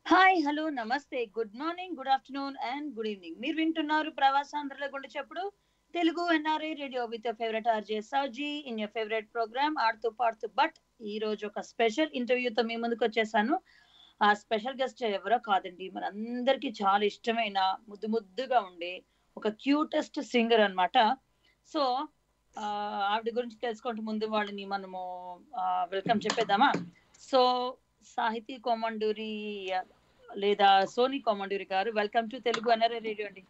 Hi hello నమస్తే good morning good afternoon and good evening మీరు వింటున్నారు ప్రవాసాంధ్రల గుండె చెప్పుడు Telugu NRI radio with favourite RJ Souji in your favourite programme ఆడుతూ పాడుతూ బట్ ఈ రోజు ఒక స్పెషల్ ఇంటర్వ్యూతో మీ ముందుకు వచ్చేసాను ఆ స్పెషల్ గెస్ట్ ఎవరో కాదండి మన అందరికి చాలా ఇష్టమైన ముద్దు ముద్దుగా ఉండే ఒక క్యూటెస్ట్ సింగర్ అన్నమాట సో ఆవిడ గురించి తెలుసుకుంటే ముందు వాళ్ళని మనము వెల్కమ్ చెప్పేద్దామా సో సాహితీ కోమండూరి లేదా సోనీ కోమండూరి గారు welcome to Telugu NRI radio అండి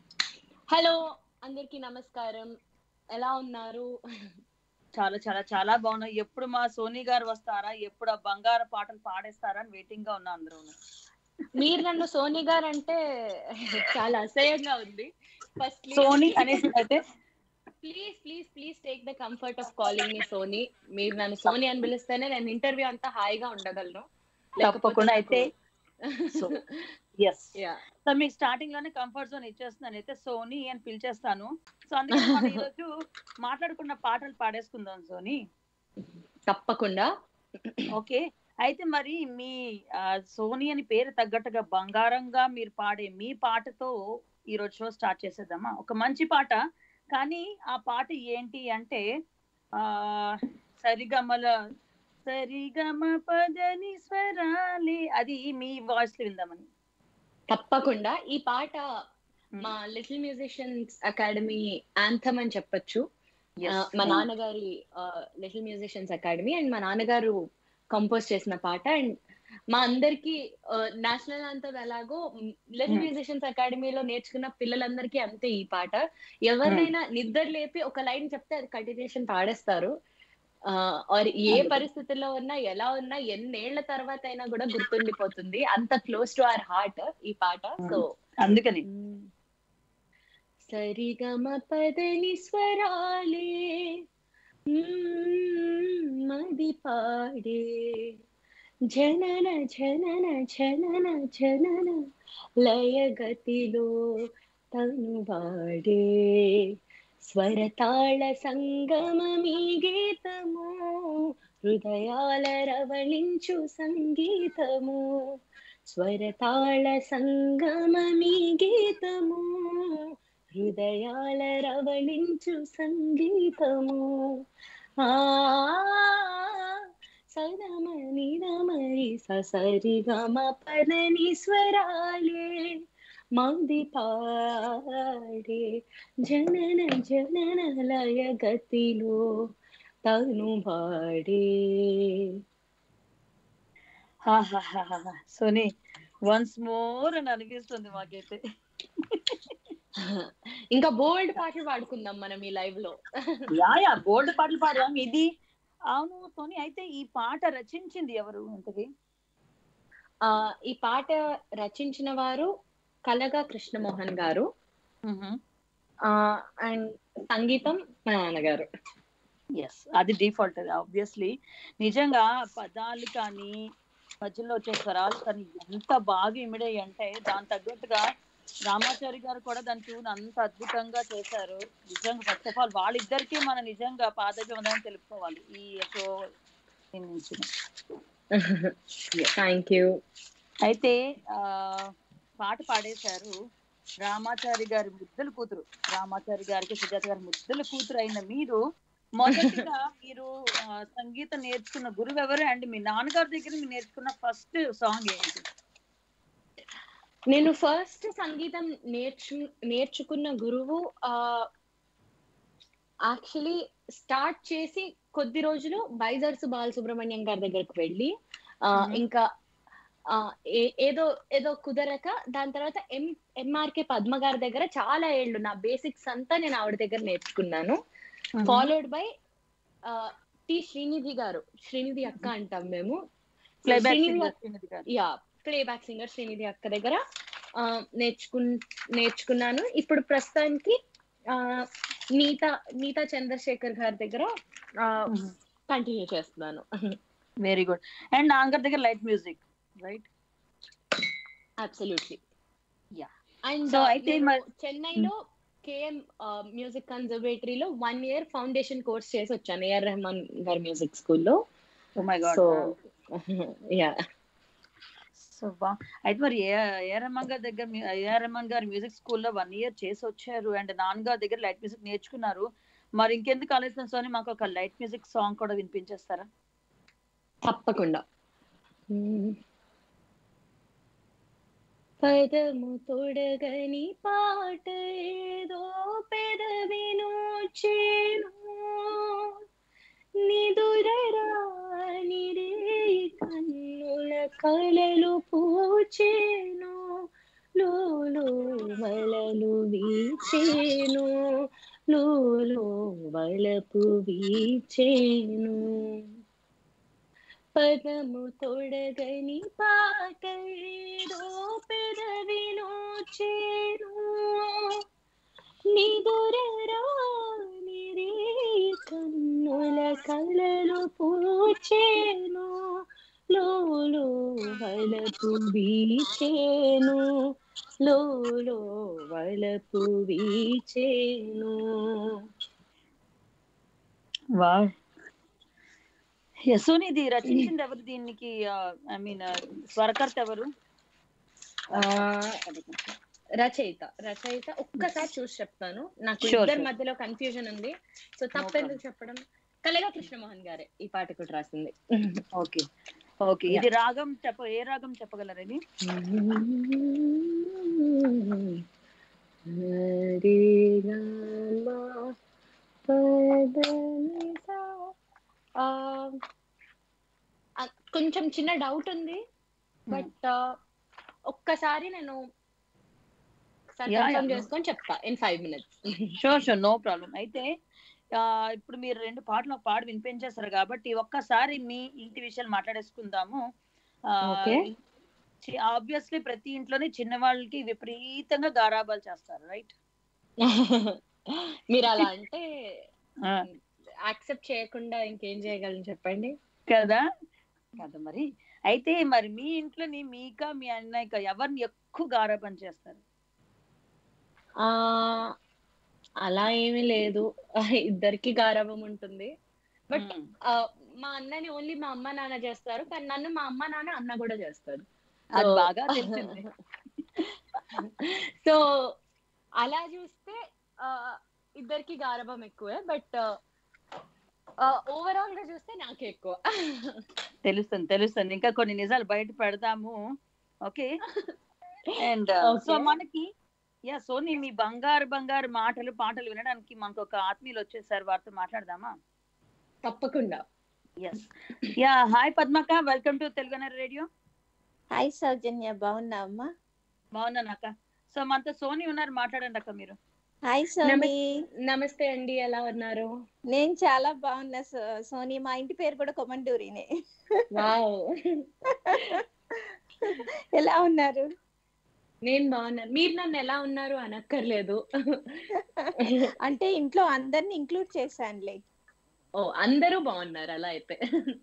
హలో అందరికి నమస్కారం ఎలా ఉన్నారు చాలా చాలా చాలా బాగున్నాయి ఎప్పుడు మా సోనీ గారు వస్తారా ఎప్పుడు ఆ బంగారు పాటలు పాడేస్తారా అని వెయిటింగ్ గా ఉన్నా అందరూ మీరు నన్ను సోనీ గారు అంటే చాలా అసహ్యంగా ఉంది ఫస్ట్ సోనీ అనేసి అయితే please please please take the comfort of calling మీ సోనీ మీరు నన్ను సోనీ అని పిలిస్తేనే నేను ఇంటర్వ్యూ అంతా హాయిగా ఉండగలను తప్పకుండా అయితే సో ఎస్ Yeah. సో మీకు స్టార్టింగ్ లోనే కంఫర్ట్ జోన్ ఇచ్చేస్తున్నాను అయితే సోనీ అని పిలిచేస్తాను సో అందుకే మనం ఈరోజు మాట్లాడుకున్న పాటలు పాడేసుకుందాం సోనీ తప్పకుండా ఓకే అయితే మరి మీ ఆ, సోనీ అని పేరు తగ్గట్టుగా బంగారంగా మీరు పాడే మీ పాటతో ఈ రోజు షో స్టార్ట్ చేసేద్దామా ఒక మంచి పాట కానీ ఆ పాట ఏంటి అంటే ఆ సరిగమల సరిగమ పదని స్వరాలి అది మీ వాయిస్ లో విందామని తప్పకుండా ఈ పాట మా లిటిల్ మ్యూజిషియన్స్ అకాడమీ యాంథమ్ అని చెప్పొచ్చు Yes. ఆ, మా నాన్నగారి లిటిల్ మ్యూజిషియన్స్ అకాడమీ అండ్ మా నాన్నగారు కంపోజ్ చేసిన పాట అండ్ మా అందరికి నేషనల్ యాంథమ్ ఎలాగో లిటిల్ Hmm. మ్యూజిషియన్స్ అకాడమీలో నేర్చుకున్న పిల్లలందరికీ అంతే ఈ పాట ఎవరినైనా నిద్ర లేపి ఒక లైన్ చెప్తే అది కంటిన్యూషన్ పాడేస్తారు ఆర్ ఏ అందుకే. పరిస్థితుల్లో ఉన్నా ఎలా ఉన్నా ఎన్నేళ్ల తర్వాత అయినా కూడా గుర్తుండిపోతుంది అంత క్లోజ్ టు అవర్ హార్ట్ ఈ పాట సో అందుకని సరిగమ పదని స్వరాలే మ్మ్, మది పాడే జనన జనన జనన జనన లయగతిలో తను వాడే స్వరతాళ సంగమమీ గీతము హృదయాల రవళించు సంగీతము స్వరతాళ సంగమమీ గీతము హృదయాల రవళించు సంగీతము ఆ సదమని రమరి ససరి గమ పదని స్వరాలే మంది పాడే జనన జనన లయ గతిలో తను పాడే సోనీ వన్స్ మోర్ అని అనిపిస్తుంది మాకైతే ఇంకా బోల్డ్ పాటలు పాడుకుందాం మనం ఈ లైవ్ లో యా యా గోల్డ్ పాటలు పాడదాం ఇది అవును సోనీ అయితే ఈ పాట రచించింది ఎవరు ఇంతకి ఆ ఈ పాట రచించిన వారు కలగా కృష్ణమోహన్ గారు ఆ అండ్ సంగీతం మా నాన్నగారు ఎస్ అది డిఫాల్ట్ అది ఆబ్వియస్లీ నిజంగా పదాలు కానీ మధ్యలో వచ్చే స్వరాలు కానీ ఎంత బాగా ఇమిడాయి అంటే దాని తగ్గట్టుగా రామాచారి గారు కూడా దాని ట్యూన్ అంత అద్భుతంగా చేశారు నిజంగా ఫస్ట్ ఆఫ్ ఆల్ వాళ్ళిద్దరికీ మనం నిజంగా పాదజమనం తెలుపుకోవాలి ఈ షో నుంచి థ్యాంక్ యూ అయితే ఆ పాట పాడేశారు రామాచారి గారి ముద్దల కూతురు రామాచారి గారికి సుజాత గారి ముద్దల కూతురు అయిన మీరు మొదటిగా మీరు ఆ, సంగీతం నేర్చుకున్న గురువు ఎవరు అండ్ మీ నాన్నగారి దగ్గర మీరు నేర్చుకున్న ఫస్ట్ సాంగ్ ఏంటి నేను ఫస్ట్ సంగీతం నేర్చు నేర్చుకున్న గురువు ఆ యాక్చువల్లీ స్టార్ట్ చేసి కొద్ది రోజులు బైజర్స్ బాలసుబ్రహ్మణ్యం గారి దగ్గరకు వెళ్ళి ఆ, Mhm. ఇంకా ఆ, ఏ- ఏదో ఏదో కుదరక దాని తర్వాత ఎం ఎంఆర్కే పద్మ గారి దగ్గర చాలా ఏళ్ళు నా బేసిక్స్ అంతా నేను ఆవిడ దగ్గర నేర్చుకున్నాను ఫాలోడ్ బై టి శ్రీనిధి గారు శ్రీనిధి అక్క అంటాం మేము ప్లేబ్యాక్ శ్రీనిధి సింగర్ శ్రీనిధి గారు యా ప్లేబ్యాక్ సింగర్ శ్రీనిధి అక్క దగ్గర ఆ, నేర్చుకు నేర్చుకున్నాను ఇప్పుడు ప్రస్తుతానికి ఆ, నీతా నీతా చంద్రశేఖర్ గారి దగ్గర కంటిన్యూ చేస్తున్నాను వెరీ గుడ్ అండ్ నాన్నగారి దగ్గర light music right absolutely Yeah. And So, అయితే మరి- చెన్నైలో కేఎం మ్యూజిక్ కన్జర్వేటరీలో వన్ ఇయర్ ఫౌండేషన్ కోర్స్ చేసి వచ్చాను ఏఆర్ రెహమాన్ గారి మ్యూజిక్ స్కూల్లో oh my god so yeah so బా అయితే మరి ఏ ఏ రహమాన్ గారి దగ్గర మీ- ఏ రహమాన్ గారి మ్యూజిక్ స్కూల్లో వన్ ఇయర్ చేసి వచ్చారు అండ్ నాన్నగారి దగ్గర లైట్ మ్యూజిక్ నేర్చుకున్నారు మరి ఇంకెందుకు ఆలోచన సోని మాకు ఒక లైట్ మ్యూజిక్ సాంగ్ కూడా వినిపించేస్తారా తప్పకుండా పదము తొడగని పాట ఏదో పెదవిను చేను నిదురరాని రే కన్నుల కలలు పూచేను లోలో వలలు వీచేను లోలో వలపు వీచేను పదము తొడగని పాట ఏదో పెదవిను చేను నిదురరాని రే కన్నుల కలలు పూచేను లోలో వలపు వీచేను లోలో వలపు వీచేను వా యశోని ఇది రచించింది ఎవరు దీనికి ఐ మీన్ స్వరకర్త ఎవరు ఆ, రచయిత రచయిత ఒక్కసారి చూసి చెప్తాను నాకు Sure, ఇద్దరి sure. మధ్యలో కన్ఫ్యూజన్ ఉంది సో తప్పెందుకు చెప్పడం కలగా కృష్ణమోహన్ గారే ఈ పాట కూడా రాసింది ఓకే ఓకే ఇది రాగం చెప్ప ఏ రాగం చెప్పగలరు ఇది హరి రామ పదనిస. ఆ, ఆ, కొంచెం చిన్న డౌట్ ఉంది బట్ ఒక్కసారి నేను Yeah, yeah, కన్ఫర్మ్ no. చేసుకొని చెప్తా in five minutes sure sure no problem అయితే ఆ, ఇప్పుడు మీరు రెండు పాటలు ఒక పాట వినిపించేస్తారు కాబట్టి ఒక్కసారి మీ ఇంటి విషయాలు మాట్లాడేసుకుందాము Okay. ఆబ్వియస్లీ ప్రతి ఇంట్లోనే చిన్న వాళ్ళకి విపరీతంగా గారాబాలు చేస్తారు రైట్ మీరు అలా అంటే యాక్సెప్ట్ చేయకుండా ఇంకేం చేయగలను చెప్పండి కదా కదా మరి అయితే మరి మీ ఇంట్లోని మీక మీ అన్నయ్యక ఎవరిని ఎక్కువ గారాబం చేస్తారు ఆ అలా ఏమీ లేదు ఇద్దరికి గారాబం ఉంటుంది బట్ మ్మ్. మా అన్నని ఓన్లీ మా అమ్మ నాన్న చేస్తారు కానీ నన్ను మా అమ్మ నాన్న అన్న కూడా చేస్తారు అది So- బాగా తెలిసింది సో అలా చూస్తే ఆ, ఇద్దరికి గారభం ఎక్కువే బట్ ఓవరాల్ గా చూస్తే నాకే ఎక్కువ తెలుస్తుంది తెలుస్తుంది ఇంకా కొన్ని నిజాలు బయట పెడదాము ఓకే అండ్ Okay. సో మనకి యా సోని మీ బంగారు బంగారు మాటలు పాటలు వినడానికి మనకు ఒక ఆత్మీయులు వచ్చేసారు వారితో మాట్లాడదామా తప్పకుండా yes yeah hi Padmaka welcome to Telugu radio hi Soujanya బాగున్నావమ్మా బాగున్నాను అక్క సో మనతో సోని ఉన్నారు మాట్లాడండి అక్క మీరు హాయ్ సోని నమస్తే అండి ఎలా ఉన్నారు నేను చాలా బాగున్నా సో- సోని మా ఇంటి పేరు కూడా కొమండూరినే వావ్ ఎలా ఉన్నారు నేను బాగున్నాను మీరు నన్ను ఎలా ఉన్నారు అనక్కర్లేదు అంటే ఇంట్లో అందరిని ఇంక్లూడ్ చేశానులే ఓ అందరూ బాగున్నారు అలా అయితే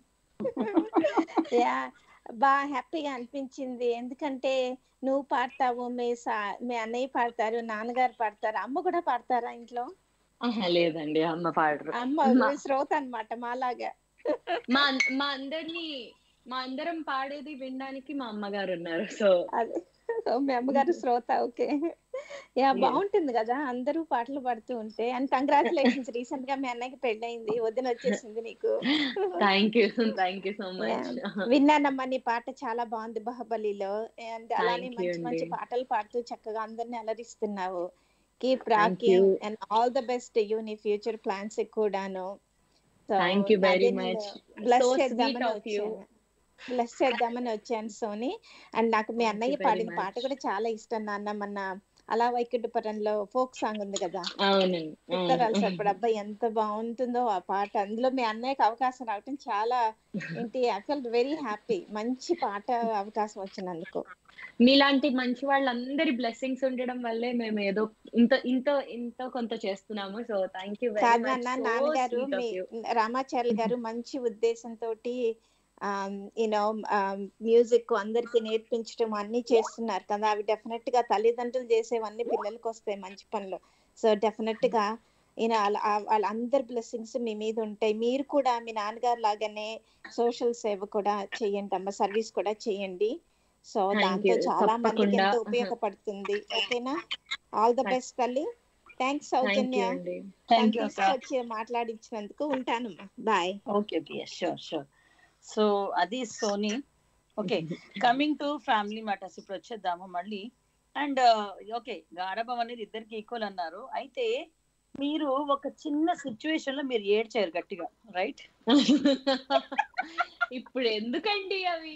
యా బాగా హ్యాపీగా అనిపించింది ఎందుకంటే నువ్వు పాడతావు మీ సా మీ అన్నయ్య పాడతారు నాన్నగారు పాడతారు అమ్మ కూడా పాడతారా ఇంట్లో ఆహా, లేదండి అమ్మ పాడరు అమ్మ మా- శ్రోత అన్నమాట మాలాగా మా మా అందరినీ మా అందరం పాడేది వినడానికి మా అమ్మగారు ఉన్నారు సో అదే సో మీ అమ్మగారు శ్రోత ఓకే యా Yes. బాగుంటుంది కదా అందరూ పాటలు పాడుతూ ఉంటే అండ్ కంగ్రాచులేషన్స్ రీసెంట్ గా మీ అన్నయ్యకి పెళ్ళయింది వదిన వచ్చేసింది నీకు thank you thank you so much విన్నానమ్మా నీ పాట చాలా బాగుంది బాహుబలిలో అండ్ అలానే Thank you మంచి మంచి అండి. పాటలు పాడుతూ చక్కగా అందరిని అలరిస్తున్నావు keep Thank rocking you. And all the best you నీ ఫ్యూచర్ ప్లాన్స్ కూడాను thank you very much bless so చేద్దామని స్వీట్ ఆఫ్ యూ వచ్చాను బ్లెస్ చేద్దామని వచ్చాను సోని అండ్ నాకు మీ Thank you అన్నయ్య very పాడిన పాట much. కూడా చాలా ఇష్టం నాన్న మొన్న అలా వైకుంఠపురంలో ఫోక్ సాంగ్ ఉంది కదా అవునండి ఉత్తరాలు చెప్పడు అబ్బాయి ఎంత బాగుంటుందో ఆ పాట అందులో మీ అన్నయ్యకి అవకాశం రావటం చాలా ఏంటి ఐ ఫెల్ వెరీ హ్యాపీ మంచి పాట అవకాశం వచ్చినందుకు మీలాంటి మంచి వాళ్ళందరి బ్లెస్సింగ్స్ ఉండడం వల్లే మేము ఏదో ఇంత ఇంత ఇంత కొంత చేస్తున్నాము సో థ్యాంక్ యూ వెరీ కాదు మచ్ నాన్న నాన్నగారు మీ రామాచార్య గారు మంచి ఉద్దేశంతో యూనో మ్యూజిక్ అందరికి నేర్పించడం అన్ని చేస్తున్నారు కదా అవి డెఫినెట్ గా తల్లిదండ్రులు చేసేవన్నీ పిల్లలకి వస్తాయి మంచి పనులు సో డెఫినెట్ గా ఈయన వాళ్ళందరి బ్లెస్సింగ్స్ మీ మీద ఉంటాయి మీరు కూడా మీ నాన్నగారు లాగానే సోషల్ సేవ కూడా చేయండి అమ్మ సర్వీస్ కూడా చేయండి సో Thank దాంతో you. చాలా మందికి తప్పకుండా. ఎంతో ఉపయోగపడుతుంది ఓకేనా ఆల్ ద Thank- బెస్ట్ తల్లి థ్యాంక్స్ థ్యాంక్ సౌజన్య యూ అండి థ్యాంక్ యూ తను తీసుకొచ్చి మాట్లాడించినందుకు ఉంటానమ్మా bye okay okay sure sure so అది Soni okay coming to family matters ఇప్పుడు వచ్చేద్దాము మళ్ళీ అండ్ ఓకే గారభం అనేది ఇద్దరికి ఈక్వల్ అన్నారు అయితే మీరు ఒక చిన్న సిచ్యువేషన్ లో మీరు ఏడ్చారు గట్టిగా రైట్ ఇప్పుడు ఎందుకండి అవి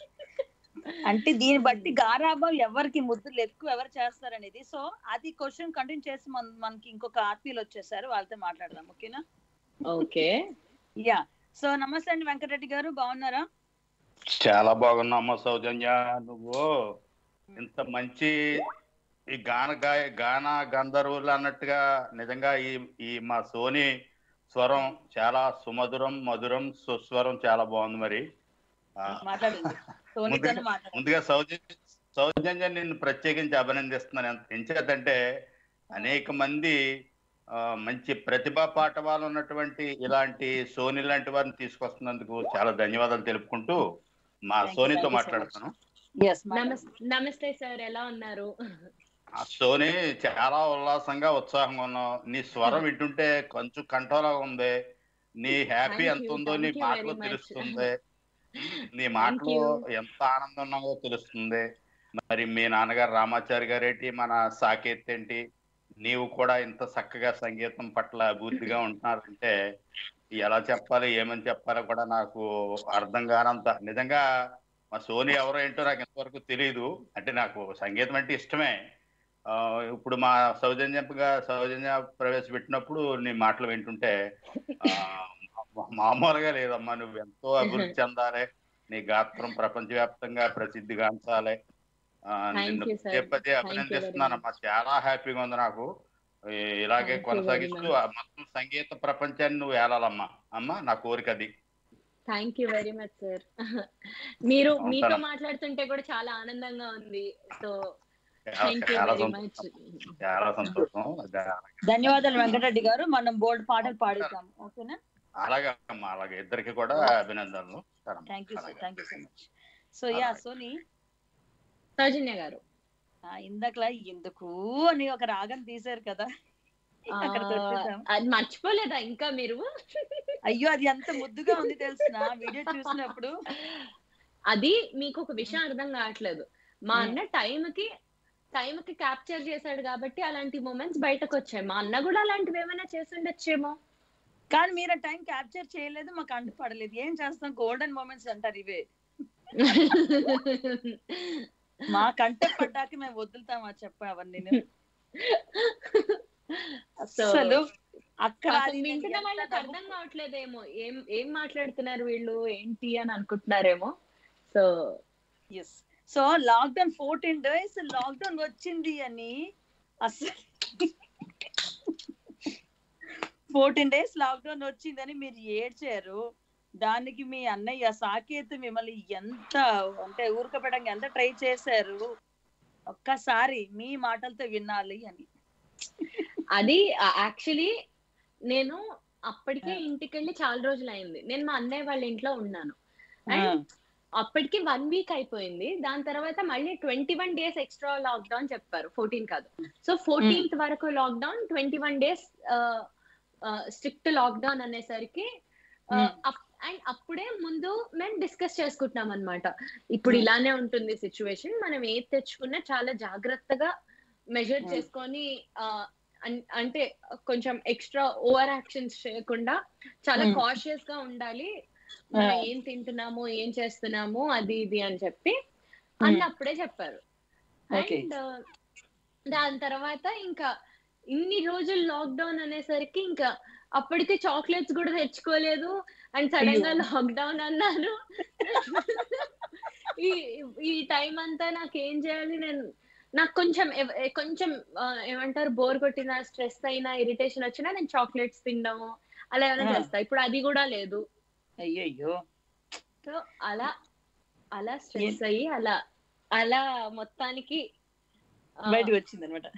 అంటే దీన్ని బట్టి గారాబం ఎవరికి ముద్దులు ఎక్కువ ఎవరు చేస్తారనేది సో అది క్వశ్చన్ కంటిన్యూ చేసి మన మనకి ఇంకొక ఆత్మీయులు వచ్చేసారు వాళ్ళతో మాట్లాడదాం ఓకేనా ఓకే యా సో నమస్తే అండి వెంకటరెడ్డి గారు బాగున్నారా చాలా బాగున్నామ్మా సౌజన్య నువ్వు ఇంత మంచి ఈ గాన గాయ గాన గంధర్వులు అన్నట్టుగా నిజంగా ఈ ఈ మా సోని స్వరం చాలా సుమధురం మధురం సుస్వరం చాలా బాగుంది మరి ఆ, మాట్లాడండి సోనీతోనే మాట్లాడండి ముందుగా సౌజన్య సౌజన్య నిన్ను ప్రత్యేకించి అభినందిస్తున్నాను ఎంత- ఎంచేతంటే అనేక మంది ఆ, మంచి ప్రతిభా పాఠవాలు ఉన్నటువంటి ఇలాంటి సోని లాంటి వారిని తీసుకొస్తున్నందుకు చాలా ధన్యవాదాలు తెలుపుకుంటూ మా Thank you, సోనితో thank you so మాట్లాడుతాను ఎస్ నమస్తే నమస్తే సార్ ఎలా ఉన్నారు ఆ సోని చాలా ఉల్లాసంగా ఉత్సాహంగా ఉన్నావు నీ స్వరం వింటుంటే కొంచెం కంట్రోల్ ఉంది నీ హ్యాపీ Thank ఎంత you, ఉందో నీ thank you మాటలో very much. తెలుస్తుంది నీ Thank మాటలో you. ఎంత ఆనందం ఉన్నావో తెలుస్తుంది మరి మీ నాన్నగారు రామాచారి గారేంటి మన సాకేత్ ఏంటి నీవు కూడా ఇంత చక్కగా సంగీతం పట్ల అభివృద్ధిగా ఉంటున్నారంటే ఎలా చెప్పాలి ఏమని చెప్పాలో కూడా నాకు అర్థం కానంత నిజంగా మా సోని ఎవరో ఏంటో నాకు ఇంతవరకు తెలియదు అంటే నాకు సంగీతం అంటే ఇష్టమే ఆ, ఇప్పుడు మా సౌజన్యగా సౌజన్య ప్రవేశపెట్టినప్పుడు నీ మాటలు వింటుంటే ఆ, మా- మామూలుగా లేదమ్మా నువ్వు ఎంతో అభివృద్ధి చెందాలి నీ గాత్రం ప్రపంచవ్యాప్తంగా ప్రసిద్ధిగాంచాలి ఆ, Thank నిన్ను you, sir. పదే పదే Thank you అభినందిస్తున్నానమ్మా చాలా హ్యాపీగా ఉంది నాకు ఈ- ఇలాగే Thank you కొనసాగిస్తూ very ఆ మొత్తం సంగీత ప్రపంచాన్ని నువ్వు ఏలాలమ్మా అమ్మా నా కోరిక అది thank you very much sir మీరు ఉంటాను. మీతో మాట్లాడుతుంటే కూడా చాలా ఆనందంగా ఉంది సో చాలా థ్యాంక్ యూ చాలా వెరీ మచ్ సంతోషం చాలా సంతోషం అదే, ధన్యవాదాలు వెంకటరెడ్డి గారు మనం బోర్డు పాటలు పాడిద్దాం ఓకేనా అలాగే అమ్మా అలాగే ఇద్దరికి కూడా అభినందనలు సరే అమ్మా, థ్యాంక్ యూ సార్ అలాగే. Thank you so much so yeah అలాగే. సోని సౌజన్య గారు ఆ, ఇందాకలా ఎందుకు అని ఒక రాగం తీశారు కదా ఆ, అక్కడికి వచ్చేద్దాం అది మర్చిపోలేదా ఇంకా మీరు అయ్యో అది ఎంత ముద్దుగా ఉంది తెలిసిన వీడియో చూసినప్పుడు అది మీకు ఒక విషయం అర్థం కావట్లేదు మా Hmm. అన్న టైం కి టైం కి క్యాప్చర్ చేశాడు కాబట్టి అలాంటి మూమెంట్స్ బయటకు వచ్చాయి మా అన్న కూడా అలాంటివి ఏమైనా చేసి ఉండొచ్చేమో కానీ మీరు ఆ టైం క్యాప్చర్ చేయలేదు మాకు అంటు పడలేదు ఏం చేస్తాం గోల్డెన్ మూమెంట్స్ అంటారు ఇవే మా కంట పడ్డాక మేము వదులుతామా చెప్ప అవన్నీ So, అసలు అక్కడ అసలు అది నేను వింటున్న ఎంత వాళ్ళకి నవ్వు- అర్థం కావట్లేదేమో ఏం ఏం మాట్లాడుతున్నారు వీళ్ళు ఏంటి అని అనుకుంటున్నారేమో so yes so lockdown fourteen days lockdown వచ్చింది అని అసలు ఫోర్టీన్ డేస్ లాక్డౌన్ వచ్చిందని మీరు ఏడ్చారు దానికి మీ అన్నయ్య సాకేత్ మిమ్మల్ని ఎంత అంటే ఊరకపెట్టడానికి ఎంత ట్రై చేశారు ఒక్కసారి మీ మాటలతో వినాలి అని అది యాక్చువల్లీ నేను అప్పటికే ఇంటికి వెళ్ళి చాలా రోజులు అయింది నేను మా అన్నయ్య వాళ్ళ ఇంట్లో ఉన్నాను And అప్పటికి వన్ వీక్ అయిపోయింది దాని తర్వాత మళ్ళీ twenty one days extra lockdown చెప్పారు ఫోర్టీన్ కాదు సో ఫోర్టీన్త్ వరకు lockdown twenty one days strict lockdown అనేసరికి Hmm. అండ్ అప్పుడే ముందు మేము డిస్కస్ చేసుకుంటున్నాం అనమాట ఇప్పుడు Hmm. ఇలానే ఉంటుంది సిచ్యువేషన్ మనం ఏది తెచ్చుకున్నా చాలా జాగ్రత్తగా మెజర్ Hmm. చేసుకొని ఆ, అన్- అంటే కొంచెం ఎక్స్ట్రా ఓవర్ యాక్షన్స్ చేయకుండా చాలా Hmm. కాషియస్ గా ఉండాలి మనం Ah. ఏం తింటున్నాము ఏం చేస్తున్నాము అది ఇది అని చెప్పి అన్నప్పుడే చెప్పారు Okay. అండ్ దాని తర్వాత ఇంకా ఇన్ని రోజులు లాక్డౌన్ అనేసరికి ఇంకా అప్పటికే చాక్లెట్స్ కూడా తెచ్చుకోలేదు అండ్ సడన్ గా అయ్యో. లాక్డౌన్ అన్నాను ఈ ఈ టైం అంతా నాకు ఏం చేయాలి నేను నాకు కొంచెం ఎవ- ఎ- కొంచెం ఆ, ఏమంటారు బోర్ కొట్టిన స్ట్రెస్ అయినా ఇరిటేషన్ వచ్చినా నేను చాక్లెట్స్ తినడము అలా ఏమైనా Ah. చేస్తా ఇప్పుడు అది కూడా లేదు అయ్యయ్యో సో అలా అలా స్ట్రెస్ అయ్యి అలా అలా మొత్తానికి ఆ, బయటకు వచ్చింది అనమాట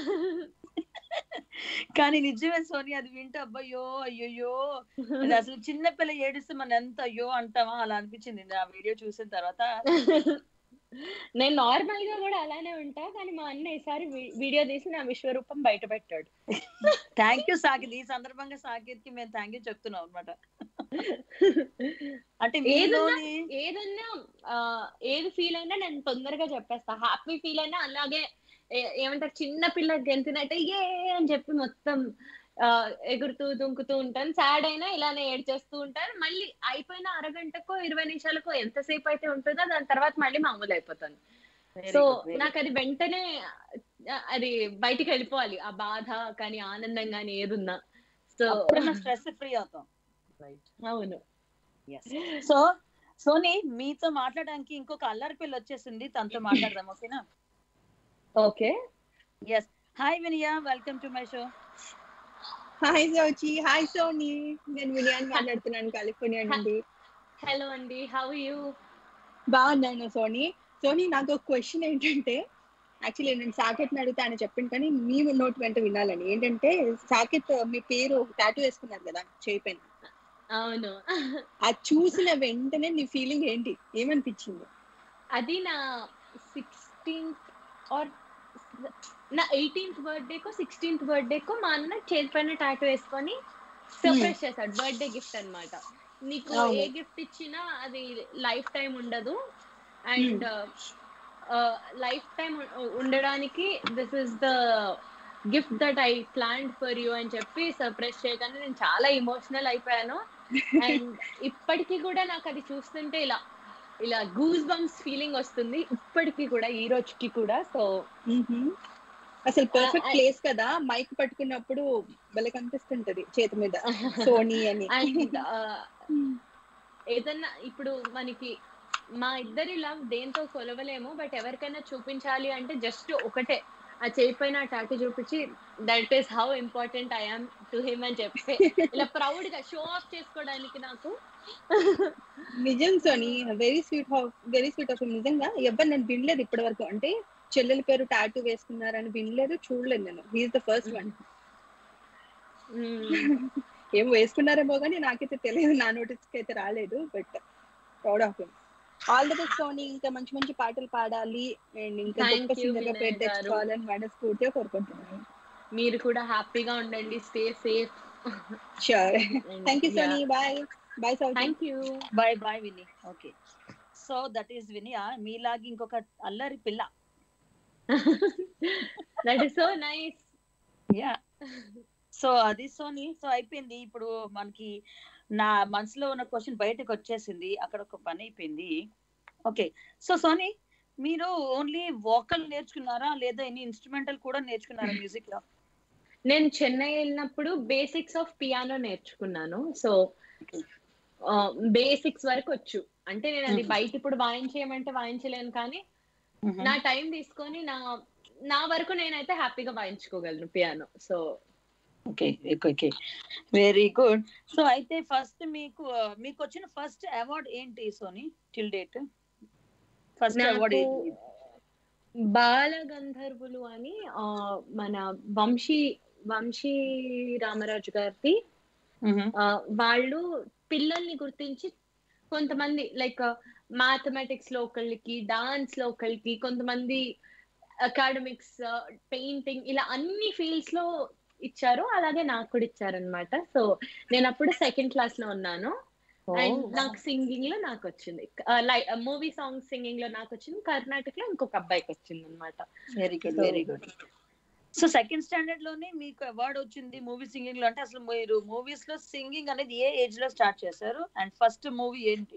కానీ నిజమే సోని అది వింటే అబ్బయ్యో అయ్యయ్యో అది అసలు చిన్న పిల్ల ఏడిస్తే మనం ఎంత అయ్యో అంటామా అలా అనిపించింది ఆ వీడియో చూసిన తర్వాత నేను నార్మల్ గా కూడా అలానే ఉంటా కానీ మా అన్న ఈసారి వీ- వీడియో తీసి నా విశ్వరూపం బయట పెట్టాడు థ్యాంక్ యూ సాకిత్ ఈ సందర్భంగా సాకిత్ కి మేము థ్యాంక్ యూ చెప్తున్నాం అనమాట అంటే ఏదన్నా మీలోని ఏదన్నా ఆ, ఏది ఫీల్ అయినా నేను తొందరగా చెప్పేస్తా హ్యాపీ ఫీల్ అయినా అలాగే ఏ- ఏమంటారు చిన్న పిల్ల గెంతినట్టే ఏ అని చెప్పి మొత్తం ఆ, ఎగురుతూ దుంకుతూ ఉంటాను సాడ్ అయినా ఇలానే ఏడ్చేస్తూ ఉంటాను మళ్ళీ అయిపోయిన అరగంటకో ఇరవై నిమిషాలకో ఎంతసేపు అయితే ఉంటుందో దాని తర్వాత మళ్ళీ మామూలు అయిపోతాను Very సో good, very నాకు అది వెంటనే ఆ, అది బయటికి వెళ్ళిపోవాలి ఆ బాధ కానీ ఆనందం కానీ ఏదున్నా సో అప్పుడు స్ట్రెస్ ఫ్రీ అవుతాం అవును సో సోనీ మీతో మాట్లాడడానికి ఇంకొక అల్లరి పిల్ల వచ్చేసింది తనతో మాట్లాడదాం ఓకేనా okay yes hi Viniya welcome to my show hi జోచి హాయ్ సోని నేను వినయాన్ మాట్లాడుతున్నాను కాలిఫోర్నియా నుండి హలో అండి హౌ యూ బాగున్నాను సోని సోని నాకు ఒక క్వశ్చన్ ఏంటంటే యాక్చువల్లీ నేను సాకెత్ అడిగితే ఆయన చెప్పింది కానీ మీ నోట్ వెంట వినాలని ఏంటంటే సాకెత్ మీ పేరు టాటూ వేసుకున్నారు కదా చేయి పైన అవును అది చూసిన వెంటనే నీ ఫీలింగ్ ఏంటి ఏమనిపించింది అది నా సిక్స్టీన్త్ ఆర్ నా ఎయిటీన్త్ బర్త్డేకో సిక్స్టీన్త్ బర్త్డేకో మా అన్న చేతి పైన టాటూ వేసుకొని సర్ప్రైజ్ చేశాడు బర్త్డే గిఫ్ట్ అన్నమాట నీకు అవును. ఏ గిఫ్ట్ ఇచ్చినా అది లైఫ్ టైం ఉండదు అండ్ లైఫ్ టైం ఉండడానికి this is the gift that I plan for you అని చెప్పి సర్ప్రైజ్ చేయగానే నేను చాలా ఇమోషనల్ అయిపోయాను అండ్ ఇప్పటికీ కూడా నాకు అది చూస్తుంటే ఇలా ఇలా గూస్ బంప్స్ ఫీలింగ్ వస్తుంది ఇప్పటికీ కూడా ఈ రోజుకి కూడా సో మ్మ్హ్మ్. అసలు పర్ఫెక్ట్ I- ప్లేస్ కదా మైక్ పట్టుకున్నప్పుడు భలే కనిపిస్తుంటది చేతి మీద సోనీ అని అండ్ ఏదన్నా ఇప్పుడు మనకి మా ఇద్దరి లవ్ దేంతో కొలవలేము బట్ ఎవరికైనా చూపించాలి అంటే జస్ట్ ఒకటే ఆ చేయి పైన టాటూ చూపించి that is how important I am to him అని చెప్పి ఇలా ప్రౌడ్ గా షో ఆఫ్ చేసుకోవడానికి నాకు నిజం Soni very sweet very sweet of నిజంగా ఎవరు నేను వినలేదు ఇప్పటి వరకు అంటే చెల్లెల పేరు టాటూ వేసుకున్నారని వినలేదు చూడలేదు నేను హీఈస్ ద ఫస్ట్ వన్ మ్మ్. ఏం వేసుకున్నారేమో కానీ నాకైతే తెలియదు నా నోటీస్ కి అయితే రాలేదు but proud of him all the best Soni ఇంకా మంచి మంచి పాటలు పాడాలి అండ్ ఇంకా Thank గొప్ప you, సింగర్ గా పేరు వినయ్ గారు. తెచ్చుకోవాలని మనస్ఫూర్తిగా కోరుకుంటున్నాను మీరు కూడా హ్యాపీగా ఉండండి stay safe sure thank you Soni bye bye Souji thank you bye bye Vini okay so that is Viniya మీలాగి ఇంకొక అల్లరి పిల్ల that is so nice yeah so అది సోని సో అయిపోయింది ఇప్పుడు మనకి నా మనసులో ఉన్న క్వశ్చన్ బయటకు వచ్చేసింది అక్కడ ఒక పని అయిపోయింది ఓకే సో సోని మీరు ఓన్లీ వోకల్ నేర్చుకున్నారా లేదా ఎన్ని ఇన్స్ట్రుమెంటల్ కూడా నేర్చుకున్నారా మ్యూజిక్ లో నేను చెన్నై వెళ్ళినప్పుడు బేసిక్స్ ఆఫ్ పియానో నేర్చుకున్నాను సో బేసిక్స్ వరకు వచ్చు అంటే నేను అది Mhm. బయట ఇప్పుడు వాయించేయమంటే వాయించలేను కానీ నా టైం తీసుకొని నా నా వరకు నేనైతే హ్యాపీగా వాయించుకోగలను piano so okay okay very good so అయితే ఫస్ట్ మీకు మీకు వచ్చిన ఫస్ట్ అవార్డ్ ఏంటి Soni till date first award నాకు బాల గంధర్వులు అని ఆ, మన వంశీ వంశీ రామరాజు గారిది ఆ, వాళ్ళు పిల్లల్ని గుర్తించి కొంతమంది లైక్ మ్యాథమెటిక్స్ లో ఒకళ్ళకి డాన్స్ లో ఒకళ్ళకి కొంతమంది అకాడమిక్స్ పెయింటింగ్ ఇలా అన్ని ఫీల్డ్స్ లో ఇచ్చారు అలాగే నాకు కూడా ఇచ్చారనమాట సో నేను అప్పుడు సెకండ్ క్లాస్ లో ఉన్నాను అండ్ నాకు సింగింగ్ లో నాకు వచ్చింది మూవీ సాంగ్ సింగింగ్ లో నాకు వచ్చింది కర్ణాటక లో ఇంకొక అబ్బాయికి వచ్చింది అనమాట very good So- very good so second standard లోనే మీకు అవార్డ్ వచ్చింది మూవీ సింగింగ్ లో అంటే అసలు మీరు మూవీస్ లో సింగింగ్ అనేది ఏ ఏజ్ లో స్టార్ట్ చేశారు అండ్ ఫస్ట్ మూవీ ఏంటి